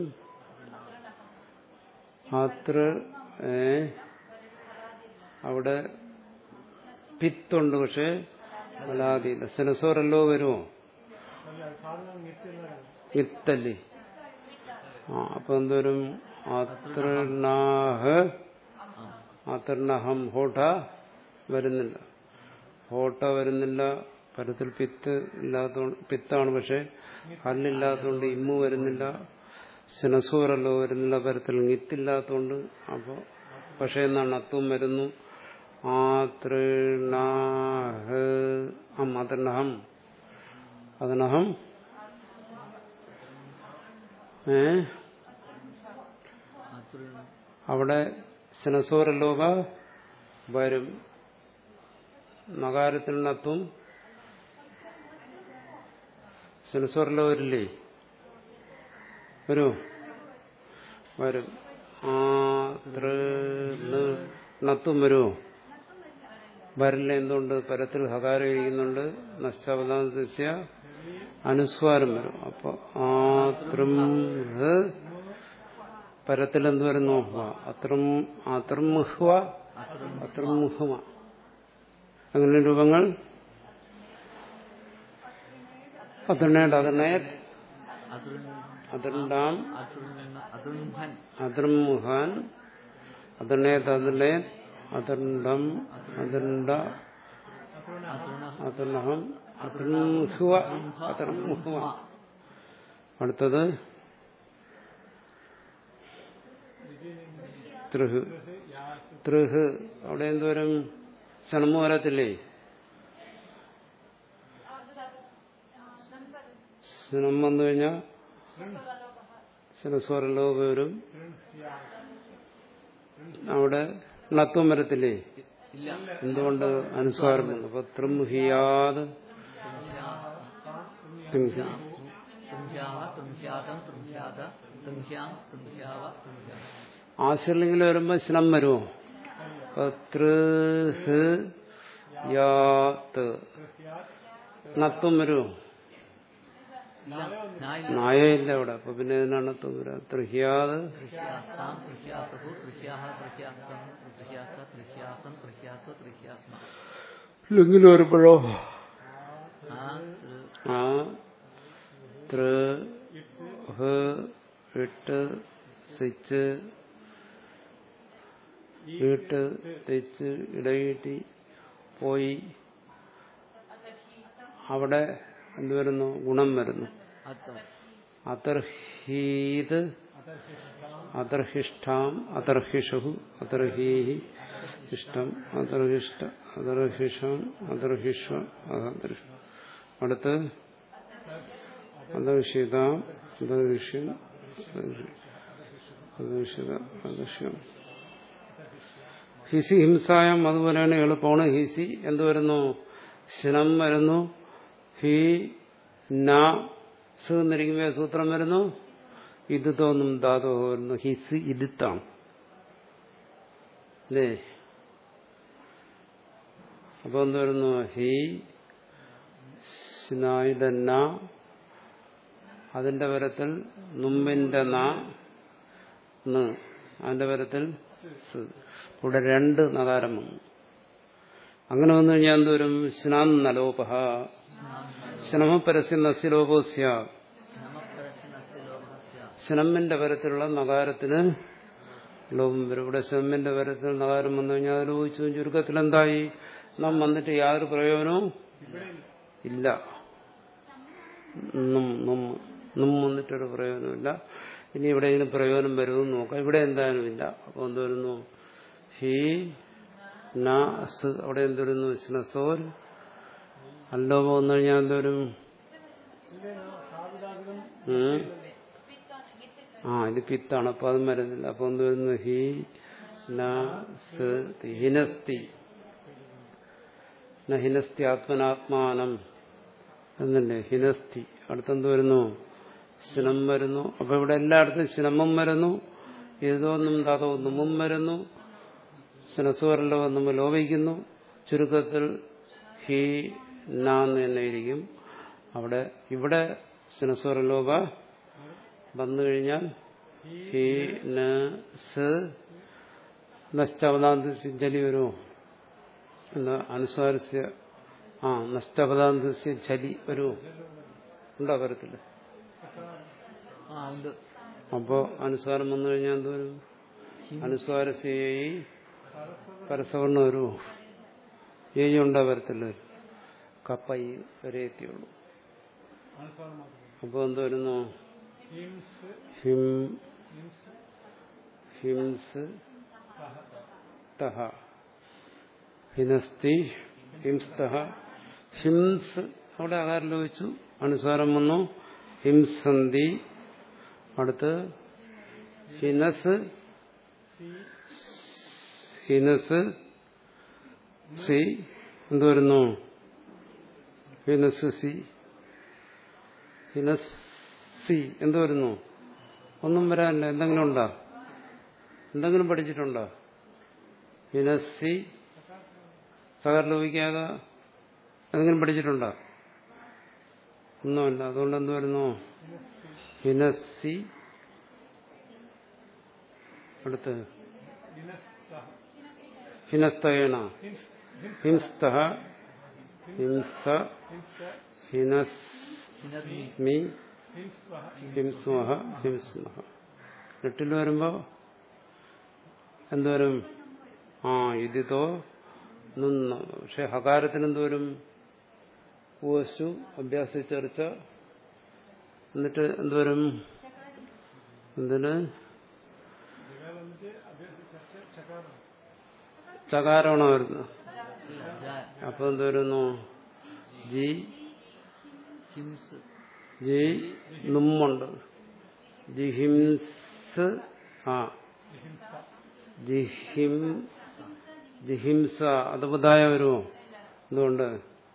ആതൃ ഏ അവിടെ പിത്തുണ്ട് പക്ഷെ അലാതിയില്ല സെനസോറല്ലോ വരുമോ അല്ല സാധനം നിത്യമാണ് ഇത്തല്ലേ ആ അപ്പൊ എന്തോരും അതൃണാഹ് അം അതൃണഹം ഹോട്ട വരുന്നില്ല ഹോട്ട വരുന്നില്ല പരത്തിൽ പിത്ത് ഇല്ലാത്തതുകൊണ്ട് പിത്താണ് പക്ഷെ ഹല്ലില്ലാത്തതുകൊണ്ട് ഇമ്മു വരുന്നില്ല സിനസൂറല്ലോ വരുന്നില്ല പരത്തിൽ നിത്തില്ലാത്തതുകൊണ്ട് അപ്പോൾ പക്ഷെ എന്നാണ് അത്വം വരുന്നു ആതൃണാഹ് അം അതൃണഹം അതനഹം ഏ അതൃണ അവിടെ സിനസോരലോക വരും നഗാരത്തിൽ നത്തും സിനസോരലോ വരില്ലേ വരൂ വരും ആ തൃ ന് നത്തും വരുമോ വരില്ല എന്തുകൊണ്ട് പരത്തിൽ ഹകാരം ഇരിക്കുന്നുണ്ട് നഷ്ടപദാന്തസ്യ അനുസ്വാരം വരും അപ്പൊ ആ തൃം ഹ് പരത്തിൽ എന്ത് വരുന്നു അത്രം അത്രമുഹ്വ അത്രമുഹ്വ അങ്ങനെ രൂപങ്ങൾ അതിർണേട് അതിർണേത് അതൃണ അതിർണ്ടാം അതൃണ അതൃംഭൻ അതിർമുഹാൻ അതിർണേത് അതിർണേത് അതിർണ്ടം അതിർണ്ട അതൃണ അതിർണഹം അതിർമുഹ്വ അതിർമുഹ്വ അടുത്തത് തൃഹ് തൃഹ് അവിടെ എന്തോരം ശണമു വരത്തില്ലേ ശനം വന്നു കഴിഞ്ഞാൽ ശനസ്വരലോ വരും അവിടെ ണത്വം വരത്തില്ലേ ഇല്ല എന്തുകൊണ്ട് അനുസ്വാരം വന്നു അപ്പൊ തൃംഹിയാത് തിംഹി തൃംഹ്യാവ തൃംഹ്യാതം തൃംഹ്യാത തൃംഹ്യാം തൃംഹ്യാവ തൃംഹ്യാ ആശ്രലിംഗിൽ വരുമ്പോ ശനം വരുമോ അപ്പൊ തൃഹ് യാത്ത് ണത്വം വരുമോ ഇല്ല നായില്ല നായയില്ല അവിടെ അപ്പൊ പിന്നെ ഇതിനാണ് ണത്വം വരാം തൃഹ്യാത് തൃഹ്യാസ്താം തൃഹ്യാസഹു തൃഹ്യാഹ തൃഹ്യാസ്തം തൃഹ്യാസ തൃഹ്യാസം തൃഹ്യാസ്വ തൃഹ്യാസ്മ ലിംഗിൽ വരുമ്പോഴോ ആ തൃ ആ തൃ ഹ് ഇട്ട് സിച്ച് വീട്ട് തെച്ച് ഇടയിട്ട് പോയി അവിടെ എന്ത് വരുന്നു ഗുണം വരുന്നു അത്ത അതർഹീത് അതർഹിഷ്ഠാം അതർഹിഷു അതർഹീഹി ഇഷ്ടം അതർഹിഷ്ട അതർഹിഷം അതർഹിഷ അതർഹിഷ അടുത്ത് അദർശിത അദർശ്യം അദർശിത അദർശ്യം ഹിസി ഹിംസായം അതുപോലെയാണ് എളുപ്പമാണ് ഹിസി എന്ത് വരുന്നു ശനം വരുന്നു ഹി ന സ് എന്നിരിക്കുമ്പോൾ സൂത്രം വരുന്നു ഇത് തോന്നും ധാതു വരുന്നു ഹിസ് ഇതിത്താണ് അല്ലേ അപ്പൊ എന്ത് വരുന്നു ഹി സ്നായുടെ ന അതിന്റെ പരത്തിൽ നുമ്പിന്റെ ന ന് അതിന്റെ പരത്തിൽ സ് ഇവിടെ രണ്ട് നകാരം വന്നു അങ്ങനെ വന്നു കഴിഞ്ഞാൽ എന്തോരും സ്നാൻ നലോപഹ ശ്രമപരസ്യ നസ്യലോപോസ്യ നമപരസ്യനസ്യ ലോകസ്യ ശ്രമിന്റെ പരത്തിലുള്ള നകാരത്തിന് ലോപം വരും ഇവിടെ ശ്രമിന്റെ പരത്തിൽ നകാരം വന്നു കഴിഞ്ഞാൽ അത് ലോപിച്ചു ചുരുക്കത്തിൽ എന്തായി നാം വന്നിട്ട് യാതൊരു പ്രയോജനവും ഇല്ല നും നും നും വന്നിട്ടൊരു പ്രയോജനമില്ല ഇനി ഇവിടെ ഇതിന് പ്രയോജനം വരുമെന്ന് നോക്കാം ഇവിടെ എന്തായാലും ഇല്ല അപ്പോൾ എന്ത് വരുന്നു ഹി ന സ് അവിടെ എന്ത് വരുന്നു സ്നസോൽ അല്ലോപം വന്നു കഴിഞ്ഞാൽ എന്തോരും ഉം. ആ ഇത് പിത്താണ് അപ്പൊ അതും വരുന്നില്ല അപ്പൊ എന്ത് വരുന്നു ഹി ന സ് തി. ഹിനസ്തി ന ഹിനസ്തി ആത്മനാത്മാനം എന്നല്ലേ ഹിനസ്തി അടുത്തെന്ത് വരുന്നു ശനം വരുന്നു അപ്പൊ ഇവിടെ എല്ലായിടത്തും ശനമും വരുന്നു ഏതോന്നും താതോ നുമും വരുന്നു ശനസ്വരല്ലോ നമ്മൾ ലോപിക്കുന്നു ചുരുക്കത്തിൽ ഹി നാന്ന് തന്നെ ഇരിക്കും അവിടെ ഇവിടെ ശനസ്വരലോപ വന്നു കഴിഞ്ഞാൽ ഹി ന സ് നഷ്ടവതാന്ത ജലി വരുമോ എന്ന അനുസ്വാരസ്യ ആ നഷ്ടപദാന്തസ്യ ചലി വരുമോ ഉണ്ടോ വരത്തില്ല ആ ഉണ്ട് അപ്പോ അനുസ്വാരം വന്നു കഴിഞ്ഞാൽ എന്ത് വരും അനുസ്വാരസ്യയി പരസവർണ്ണ വരുമോ ഏജ് ഉണ്ടോ വരത്തില്ല കപ്പ ഈ വരെ എത്തിയുള്ളൂ അനുസ്വാരം മാത്രം അപ്പൊ എന്ത് വരുന്നു ഹിംസ് ഹിം ഹിംസ് ഹിംസ് സഹ തഹ ഹിനസ്തി ഹിംസ്തഹ ഹിംസ് അവിടെ ആകാരം ലോപിച്ചു അനുസ്വാരം വന്നു ഹിംസന്തി അടുത്ത് ഹിനസ് ഹിനസ് സി എന്ത് വരുന്നു ഹിനസ് സി ഹിനസ് സി എന്ത് വരുന്നു ഒന്നും വരാനില്ല എന്തെങ്കിലും ഉണ്ടോ എന്തെങ്കിലും പഠിച്ചിട്ടുണ്ടോ ഹിനസ്സി സകർ ലോപിക്കാതെ എന്തെങ്കിലും പഠിച്ചിട്ടുണ്ടോ ഒന്നുമില്ല അതുകൊണ്ട് എന്ത് വരുന്നു ഹിനസ്സി അടുത്ത് ഹിനസ്തേണ ഹിംസ്ത ഹിംസ ഹിനസ്മി ഹിനദ്മി ഹിംസ്മഹ ഹിംസ്മഹ എട്ടിൽ വരുമ്പോ എന്തോരും ആ ഇതിതോ നിന്ന പക്ഷെ ഹകാരത്തിന് എന്തോരും പൂവസ്റ്റു അഭ്യാസ ചർച്ച എന്നിട്ട് എന്തോരും എന്തിന് ചകാരമാണോ വരുന്നത് അപ്പൊ എന്തോരുന്നു ജി ഹിംസ് ജി നുമ്മുണ്ട് ജിഹിംസ് ആ ജിഹിം ജിഹിംസ അത് ബുധായ വരുമോ എന്തുകൊണ്ട്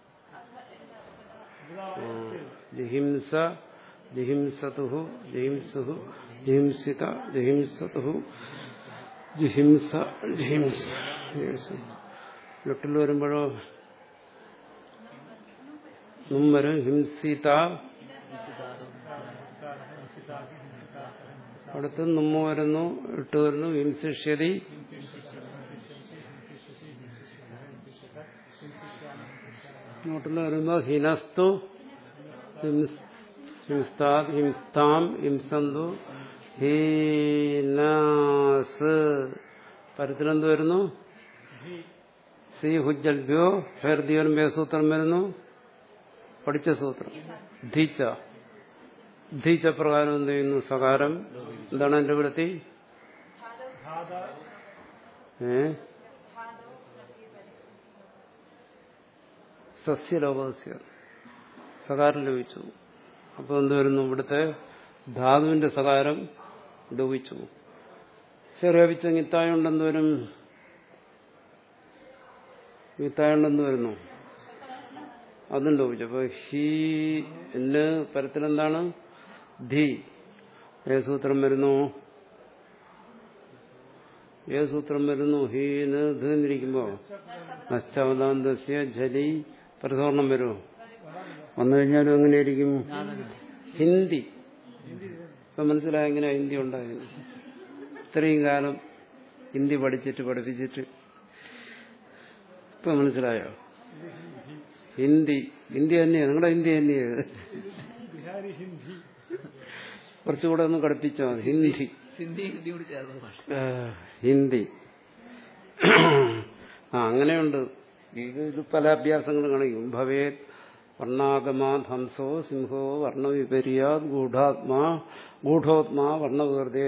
ആ, ജിഹിംസ ജിഹിംസതുഹു ജിഹിംസുഹു ജിഹിംസിത ജിഹിംസതുഹു ജിഹിംസ ജിഹിംസ ജിഹിംസ ലുട്ടിൽ വരുമ്പോഴോ നും വരും ഹിംസിത അടുത്ത് നമ്മ വരുന്നു ഇട്ട് വരുന്നു ഹിംസിഷ്യതി നോട്ടിൽ വരുമ്പോ ഹിനസ്തു ഹിംസ്- ഹിംസ്താത് ഹിംസ്താം ഹിംസന്തു ഹീനാസ് പരത്തിലെന്ത് വരുന്നു സി ഹുജൽഭ്യോ ഹെർദിയോൻ സൂത്രം വരുന്നു പഠിച്ച സൂത്രം ധീച്ച ധീച്ച പ്രകാരം എന്ത് ചെയ്യുന്നു സകാരം എന്താണ് എന്റെ വൃത്തി ഏ സസ്യലോകസ്യ സകാരം ലഭിച്ചു അപ്പോൾ എന്ത് വരുന്നു ഇവിടുത്തെ ധാതുവിന്റെ സകാരം ലോപിച്ചു ചെറിയപിച്ച നിത്തായുണ്ടെന്ന് വരും നിത്തായുണ്ടെന്ന് വരുന്നു അതും ലോപിച്ചു അപ്പൊ ഹീ എന്ന് പരത്തിലെന്താണ് ധി ഏത് സൂത്രം വരുന്നു ഏത് സൂത്രം വരുന്നു ഹീന് ധീന്നിരിക്കുമ്പോ നശ്ചവതാന്തസ്യ ജലി പരിസവർണം വരുമോ വന്നു കഴിഞ്ഞാലും എങ്ങനെയായിരിക്കും ഹിന്ദി ഇപ്പൊ മനസ്സിലായ എങ്ങനെ ഹിന്ദി ഉണ്ടായിരുന്നു ഇത്രയും കാലം ഹിന്ദി പഠിച്ചിട്ട് പഠിപ്പിച്ചിട്ട് ഇപ്പൊ മനസ്സിലായോ ഹിന്ദി ഹിന്ദി തന്നെയാ നിങ്ങളുടെ ഹിന്ദി തന്നെയാ ബിഹാരി ഹിന്ദി കുറച്ചുകൂടെ ഒന്ന് കടുപ്പിച്ചോ ഹിന്ദി ഹിന്ദി ഹിന്ദി കൂടി ചേർന്ന ഭാഷ ആ, ഹിന്ദി ആ അങ്ങനെയുണ്ട് ഇത് ഇത് പല അഭ്യാസങ്ങൾ കാണിക്കും ഭവേത് വർണ്ണാഗമാത് ഹംസോ സിംഹോ വർണ്ണവിപര്യാത് ഗൂഢാത്മാ ഗൂഢോത്മാ വർണ്ണവികൃതേ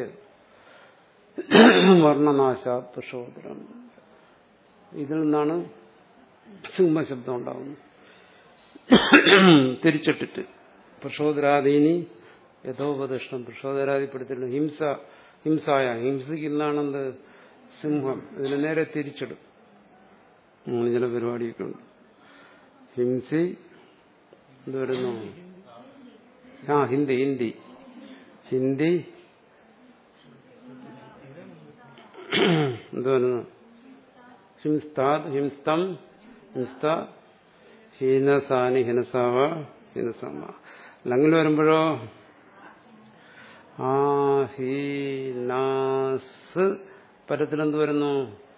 വർണ്ണനാശാത് പുഷോദരം ഇതിൽ നിന്നാണ് സിംഹശബ്ദം ഉണ്ടാകുന്നത് തിരിച്ചിട്ടിട്ട് പുഷോദരാദീനി യഥോപദിഷ്ടം പുഷോദരാദിപ്പെടുത്തില്ല ഹിംസ ഹിംസായ ഹിംസിക്കുന്നാണെന്ത് സിംഹം ഇതിന് നേരെ തിരിച്ചിടും അങ്ങനെ ചില പരിപാടിയൊക്കെ ഉണ്ട് ഹിംസി എന്ത് വരുന്നു ആ ഹിന്ദി ഹിന്ദി ഹിന്ദി എന്ത് വരുന്നു ഹിംസ്താദ് ഹിംസ്തം ഹിംസ്ത ഹീനസാനി ഹിനസാവ ഹിനസാമ അല്ലെങ്കിൽ വരുമ്പോഴോ ആ ഹീനാസ് പരത്തിലെന്ത് വരുന്നു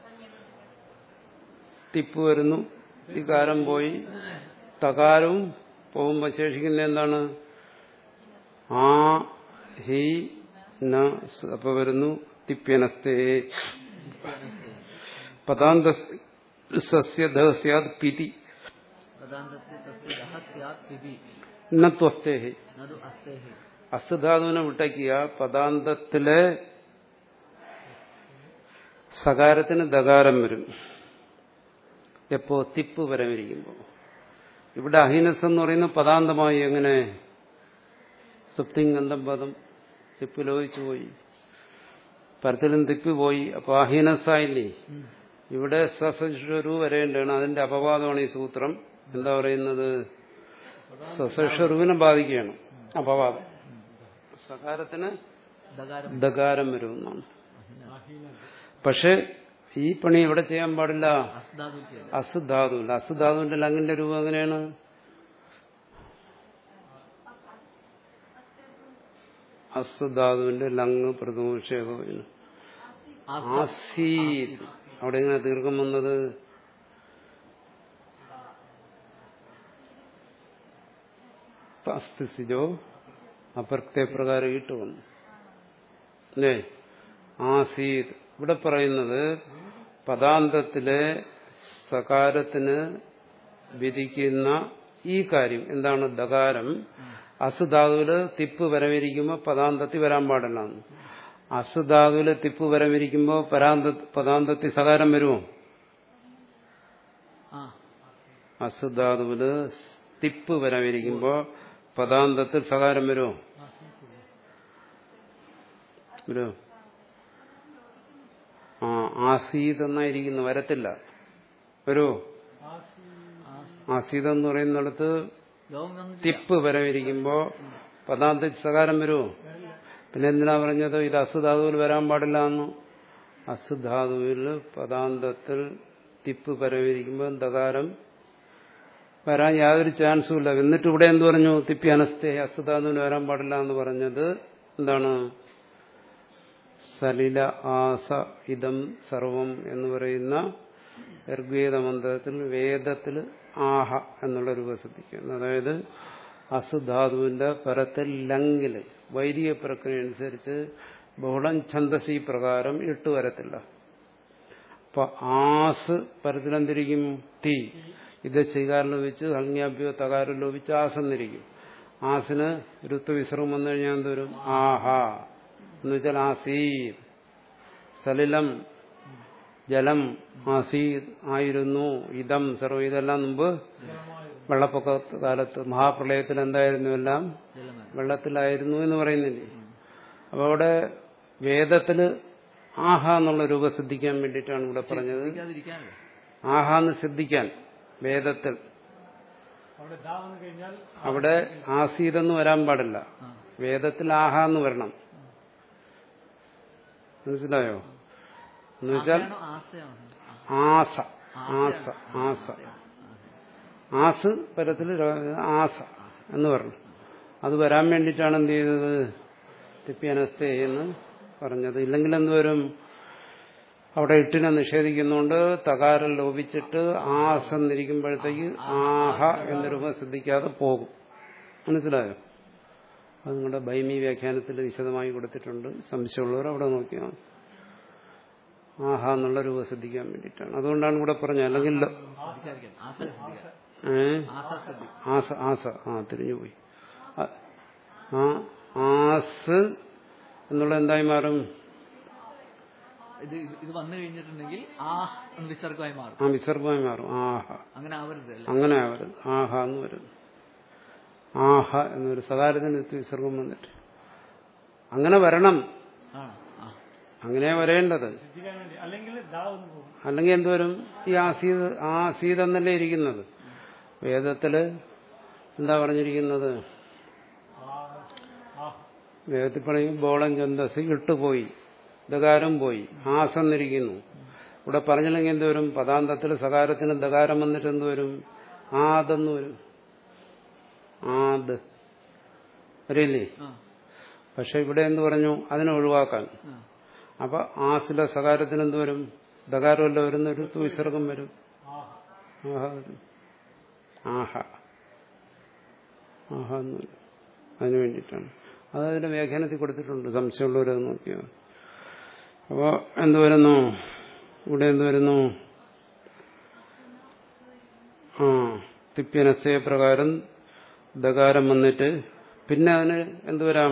തിപ്പ് വരുന്നു വികാരം പോയി തകാരവും പോകുമ്പോൾ ശേഷിക്കുന്ന എന്താണ് ആ ഹി ന സ് അപ്പൊ വരുന്നു തിപ്യനസ്തേ പദാന്ത സസ്യ ദ സ്യാത് പിതി പദാന്തസ്യ തസ്യ ദഹ സ്യാത് പിബി നത്വസ്തേ നതു അസ്തേഹി അസുധാതുവിനെ വിട്ടയ്ക്കുക പദാന്തത്തിലെ സകാരത്തിന് ദകാരം വരും എപ്പോ തിപ്പ് വരമിരിക്കുമ്പോൾ ഇവിടെ അഹിനസ് എന്ന് പറയുന്ന പദാന്തമായി എങ്ങനെ സുപ്തിങ്കന്ധം പദം തിപ്പ് ലോഹിച്ചു പോയി പരത്തിലും തിപ്പ് പോയി അപ്പൊ അഹീനസായില്ലേ ഇവിടെ സസൃരു വരേണ്ടതാണ് അതിന്റെ അപവാദമാണ് ഈ സൂത്രം എന്താ പറയുന്നത് സസൃഷുവിനെ ബാധിക്കുകയാണ് അപവാദം സകാരത്തിന് ദകാരം ദകാരം വരുമെന്നാണ് പക്ഷെ ഈ പണി എവിടെ ചെയ്യാൻ പാടില്ല അസ്താദുൽക്ക് അസുധാതുവില്ല അസുധാതുവിന്റെ ലങ്ങിന്റെ രൂപം എങ്ങനെയാണ് അസുധാതുവിന്റെ ലങ് പ്രദോഷേകോന് ആസീത് അവിടെ എങ്ങനെ ദീർഘം വന്നത് അസ്ഥിസിജോ അപ്രത്യപ്രകാരം ഇട്ട് വന്നു അല്ലേ ആസീത് ഇവിടെ പറയുന്നത് പദാന്തത്തിലെ സകാരത്തിന് വിധിക്കുന്ന ഈ കാര്യം എന്താണ് ദകാരം അസുധാതുവില് തിപ്പ് വരവിരിക്കുമ്പോൾ പദാന്തത്തിൽ വരാൻ പാടില്ല അസുധാതുവില് തിപ്പ് വരവിരിക്കുമ്പോൾ പരാന്ത പദാന്തത്തിൽ സകാരം വരുമോ ആ അസുധാതുവില് തിപ്പ് വരവിരിക്കുമ്പോൾ പദാന്തത്തിൽ സകാരം വരുമോ വരുമോ ആ ആസീത് എന്നായിരിക്കുന്നു വരത്തില്ല വരുമോ ആസീത് എന്ന് പറയുന്നിടത്ത് ലോകം വന്നിട്ട് തിപ്പ് വരവിരിക്കുമ്പോ പദാന്തത്തിൽ സകാരം വരുമോ പിന്നെ എന്തിനാ പറഞ്ഞത് ഇത് അസുധാതുവിൽ വരാൻ പാടില്ല എന്ന് അസുധാതുവിൽ പദാന്തത്തിൽ തിപ്പ് പരവിരിക്കുമ്പോൾ ദകാരം വരാൻ യാതൊരു ചാൻസും ഇല്ല എന്നിട്ട് ഇവിടെ എന്ത് പറഞ്ഞു തിപ്പി അനസ്തേ അസുധാതുവിന് വരാൻ പാടില്ല എന്ന് പറഞ്ഞത് എന്താണ് സലില ആസ ഇതം സർവം എന്ന് പറയുന്ന ഋഗ്വേദ മന്ത്രത്തിൽ വേദത്തിൽ ആഹ എന്നുള്ള രൂപം ശ്രദ്ധിക്കുന്നു അതായത് അസുധാതുവിന്റെ പരത്തിൽ ലങ്ങില് വൈദിക പ്രക്രിയ അനുസരിച്ച് ബഹുളം ഛന്തസി പ്രകാരം ഇട്ട് വരത്തില്ല അപ്പൊ ആസ് പരത്തിലെന്തിരിക്കും തീ ഇത് സ്വീകാരം ലോപിച്ച് ഹൽങ്യാഭ്യോ തകാരം ലോപിച്ച് ആസെന്നിരിക്കും ആസിന് ഋത്വ വിശ്രമം വന്നു കഴിഞ്ഞാൽ എന്തോരും ആഹാ എന്ന് വെച്ചാൽ ആസീത് സലിലം ജലം ആസീത് ആയിരുന്നു ഇതം സർവ ഇതെല്ലാം മുമ്പ് വെള്ളപ്പൊക്ക കാലത്ത് മഹാപ്രളയത്തിൽ എന്തായിരുന്നു എല്ലാം ജലമായി വെള്ളത്തിലായിരുന്നു എന്ന് പറയുന്നില്ലേ അപ്പൊ അവിടെ വേദത്തില് ആഹ എന്നുള്ള രൂപം സിദ്ധിക്കാൻ വേണ്ടിയിട്ടാണ് ഇവിടെ പറഞ്ഞത് ശ്രദ്ധിക്കാതിരിക്കാനല്ലേ ആഹാന്ന് സിദ്ധിക്കാൻ വേദത്തിൽ അവിടെ ദാ വന്നു കഴിഞ്ഞാൽ അവിടെ ആസീതെന്ന് വരാൻ പാടില്ല ആ. വേദത്തിൽ ആഹ എന്ന് വരണം മനസ്സിലായോ എന്ന് വെച്ചാൽ ആശയാണോ ആശയാണോ ആസ ആസ ആസ ആസ് പരത്തിൽ ആസ എന്ന് പറഞ്ഞു അത് വരാൻ വേണ്ടിയിട്ടാണ് എന്ത് ചെയ്തത് തിപ്പ്യനസ്തേ എന്ന് പറഞ്ഞത് ഇല്ലെങ്കിൽ എന്തുവരും അവിടെ ഇട്ടിനെ നിഷേധിക്കുന്നുണ്ട് തകാരം ലോപിച്ചിട്ട് ആസ് എന്നിരിക്കുമ്പോഴത്തേക്ക് ആഹ എന്ന രൂപം സിദ്ധിക്കാതെ പോകും മനസ്സിലായോ അത് നിങ്ങളുടെ ബൈമി വ്യാഖ്യാനത്തിൽ വിശദമായി കൊടുത്തിട്ടുണ്ട് സംശയമുള്ളവർ അവിടെ നോക്കിയാൽ മതി. ആഹ എന്നുള്ള രൂപം സിദ്ധിക്കാൻ വേണ്ടിയിട്ടാണ് അതുകൊണ്ടാണ് ഇവിടെ പറഞ്ഞത് അല്ലെങ്കിൽ ലോ- ശ്രദ്ധിക്കാതിരിക്കാൻ ആശ ശ്രദ്ധിക്കാൻ ഏ? ആശ ശ്രദ്ധിക്കും ആസ ആസ ആ തിരിഞ്ഞുപോയി ആ- ആ ആസ് എന്നുള്ള എന്തായി മാറും ഇത് ഇത് ഇത് വന്നു കഴിഞ്ഞിട്ടുണ്ടെങ്കിൽ ആ എന്ന് വിസർഗമായി മാറും ആ വിസർഗമായി മാറും ആഹ അങ്ങനെ ആവരുത് അല്ലേ അങ്ങനെ വരും ആഹ എന്ന് വരും ആഹ എന്നൊരു സകാരത്തിന് എത്തി വിസർഗം വന്നിട്ട് അങ്ങനെ വരണം ആണോ ആ അങ്ങനെ വരേണ്ടത് ശ്രദ്ധിക്കാൻ വേണ്ടി അല്ലെങ്കിൽ ദാ ഒന്ന് പോകും അല്ലെങ്കിൽ എന്തുവരും ഈ ആസീത് ആ സീത് എന്നല്ലേ ഇരിക്കുന്നത് വേദത്തില് എന്താ പറഞ്ഞിരിക്കുന്നത് ആ ആ വേദത്തിൽ പറയും ബോളം ചന്തസ് ഇട്ടുപോയി ദകാരം പോയി ആസന്നിരിക്കുന്നു ഇവിടെ പറഞ്ഞില്ലെങ്കിൽ എന്തുവരും പദാന്തത്തിൽ സകാരത്തിന് ദകാരം വന്നിട്ട് എന്തുവരും ആദെന്ന് വരും ആദ് വരില്ലേ ആ പക്ഷെ ഇവിടെ എന്ത് പറഞ്ഞു അതിനെ ഒഴിവാക്കാൻ ആ അപ്പൊ ആസിലെ സകാരത്തിന് എന്ത് വരും ദകാരമല്ല വരുന്ന ഒരു വിസർഗം വരും ആ ആഹ വരും ആഹ ആഹ എന്ന് വരും അതിനു വേണ്ടിയിട്ടാണ് അത് അതിന്റെ വ്യാഖ്യാനത്തിൽ കൊടുത്തിട്ടുണ്ട് സംശയമുള്ളവരത് നോക്കിയാൽ മതി. അപ്പോ എന്ത് വരുന്നു ഇവിടെ എന്ത് വരുന്നു ആ തിപ്യനസ്യ പ്രകാരം ദകാരം വന്നിട്ട് പിന്നെ അതിന് എന്ത് വരാം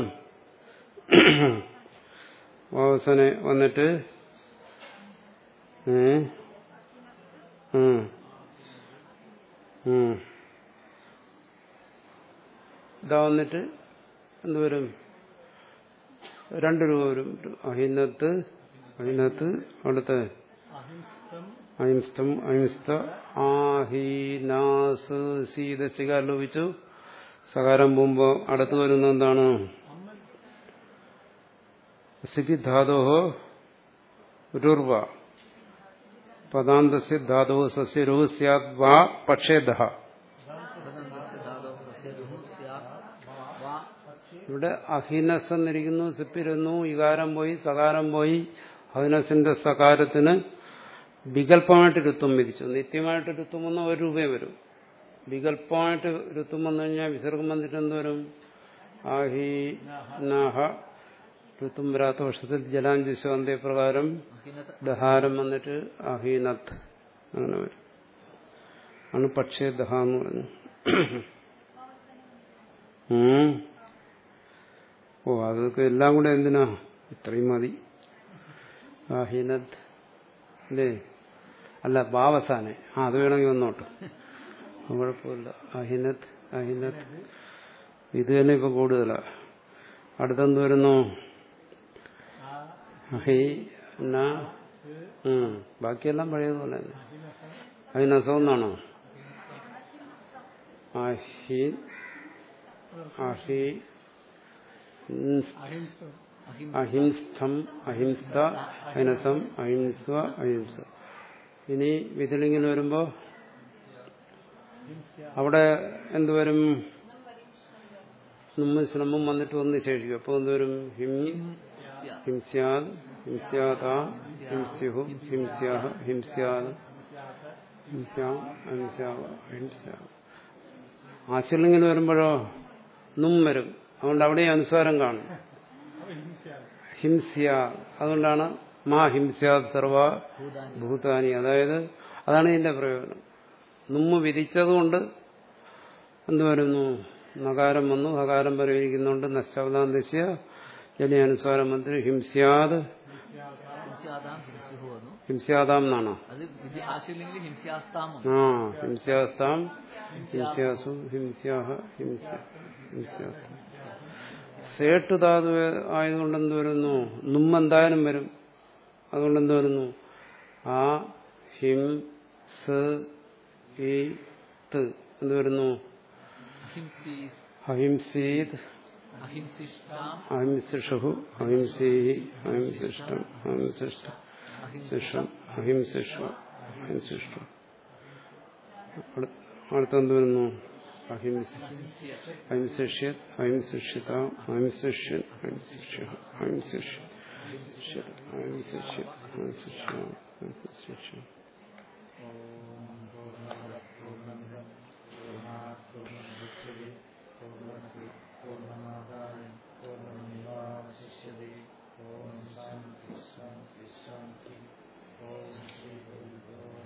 വാവസനെ വന്നിട്ട് ഏ ഉം. ഉം. ഇതാ വന്നിട്ട് എന്തുവരും രണ്ട് രൂപ വരും അഹിനത്ത് അഹിനത്ത് അടുത്ത് അഹിംസം അഹിംസ്തം അഹിംസ്ത ആഹീനാസ് സീതശിക ലോപിച്ചു സകാരം പോകുമ്പോ അടുത്ത് വരുന്ന എന്താണ് സിപി ധാതോ രുർവ പദാന്തസ്യ ധാതോ സസ്യരു സ്യാദ് വാ പക്ഷേദ തദന്തസ്യ ധാതോः തസ്യ രുഹു സ്യാत् വാ ഇവിടെ അഹിനസ് എന്നിരിക്കുന്നു സിപ്പിരുന്നു ഇകാരം പോയി സകാരം പോയി അഹിനസിന്റെ സകാരത്തിന് വികല്പമായിട്ട് രുത്വം വിധിച്ചു നിത്യമായിട്ട് രുത്വം വന്ന ഒരു രൂപയെ വരും വികല്പമായിട്ട് രുത്വം വന്നു കഴിഞ്ഞാൽ വിസർഗം വന്നിട്ട് എന്ത് വരും ആഹി നാഹ ഋത്തും വരാത്ത വർഷത്തിൽ ജലാഞ്ജസ്വന്തേ പ്രകാരം അഹിനത ദഹാരം വന്നിട്ട് അഹീനത്ത് അങ്ങനെ വരും ആണ് പക്ഷേ ദഹ എന്ന് പറഞ്ഞു ഉം. ഓ അതൊക്കെ എല്ലാം കൂടെ എന്തിനാ ഇത്രയും മതി അഹീനത്ത് അല്ലേ അല്ല ബാവസാനെ ആ അത് വേണമെങ്കിൽ വന്നോട്ടെ അത് കുഴപ്പമില്ല അഹിനത്ത് അഹിനത്ത് ഇത് തന്നെ ഇപ്പൊ കൂടുതലാ അടുത്തെന്ത് വരുന്നു അഹി ന ഉം. ബാക്കിയെല്ലാം പഴയതുപോലെ തന്നെ അഹിനസം എന്നാണോ അഹി അഹി അഹിംസം അഹിം അഹിംസ്ഥം അഹിംസ്ത അഹിനസം അഹിംസ അഹിംസ ഇനി വിതിലിങ്ങനെ വരുമ്പോ അവിടെ എന്തുവരും നമ്മും ശ്രമം വന്നിട്ട് ഒന്ന് ശേഷിക്കും അപ്പൊ എന്തുവരും ഹിം സ്യാ ഹിംസ്യാദ് ഹിംസ്യാത ഹിംസ്യുഹു ഹിംസ്യാഹ ഹിംസ്യാദ് ഹിംസ്യാം അഹിംസ്യാവ അഹിംസ്യാവ ആശയങ്ങളിങ്ങനെ വരുമ്പോഴോ നും വരും അതുകൊണ്ട് അവിടെ അനുസ്വാരം കാണും ഹിംസ്യ അതുകൊണ്ടാണ് മാ ഹിംസ്യാദ് സർവ ഭൂതാനി ഭൂതാനി അതായത് അതാണ് ഇതിന്റെ പ്രയോജനം നുമ്മ് വിധിച്ചതുകൊണ്ട് എന്ത് വരുന്നു നകാരം വന്നു ഹകാരം പരിഹരിക്കുന്നുണ്ട് നഷ്ടവതാന്തസ്യ ജനിയാനുസ്വാരം വന്നിട്ട് ഹിംസ്യാദ് ഹിംസ്യാതാം ഹിംസുഹു വന്നു ഹിംസ്യാദാം എന്നാണോ അത് വിധി ആശയില്ലെങ്കിൽ ഹിംസ്യാസ്താം വന്നു ആ ഹിംസ്യാസ്താം ഹിംസ്യാസു ഹിംസ്യാഹ ഹിംസ്യ ഹിംസ്യാസ്താം സേട്ട് ധാതു ആയതുകൊണ്ട് എന്ത് വരുന്നു നുമ്മ എന്തായാലും വരും അതുകൊണ്ട് എന്ത് വരുന്നു ആ ഹിം സ് ഈ ത് എന്ത് വരുന്നു അഹിംസീസ് അഹിംസീത് അഹിംസിഷ്ടാം അഹിംസിഷു അഹിംസീഹി അഹിംസിഷ്ടം അഹിംസിഷ്ടം ശിഷം അഹിംസിഷു അഹിംസിഷ്ടു അടുത്തെന്ത് വരുന്നു അഹിംസ അഹിംസിഷ്യത് അഹിംസിഷ്യത അഹിംസിഷ്യൻ അഹിംസിഷ്യ അഹിംസിഷ്യ അഹിംസിഷ്യ അഹിംസിഷ്യ അഹിംസിഷ്യ പൂർണ്ണമാദായ പൂർണ്ണമേവാവശിഷ്യതേ ഓം ശാന്തി ശാന്തി ശാന്തി ഓം ശ്രീ ഗുരുഭ്യോ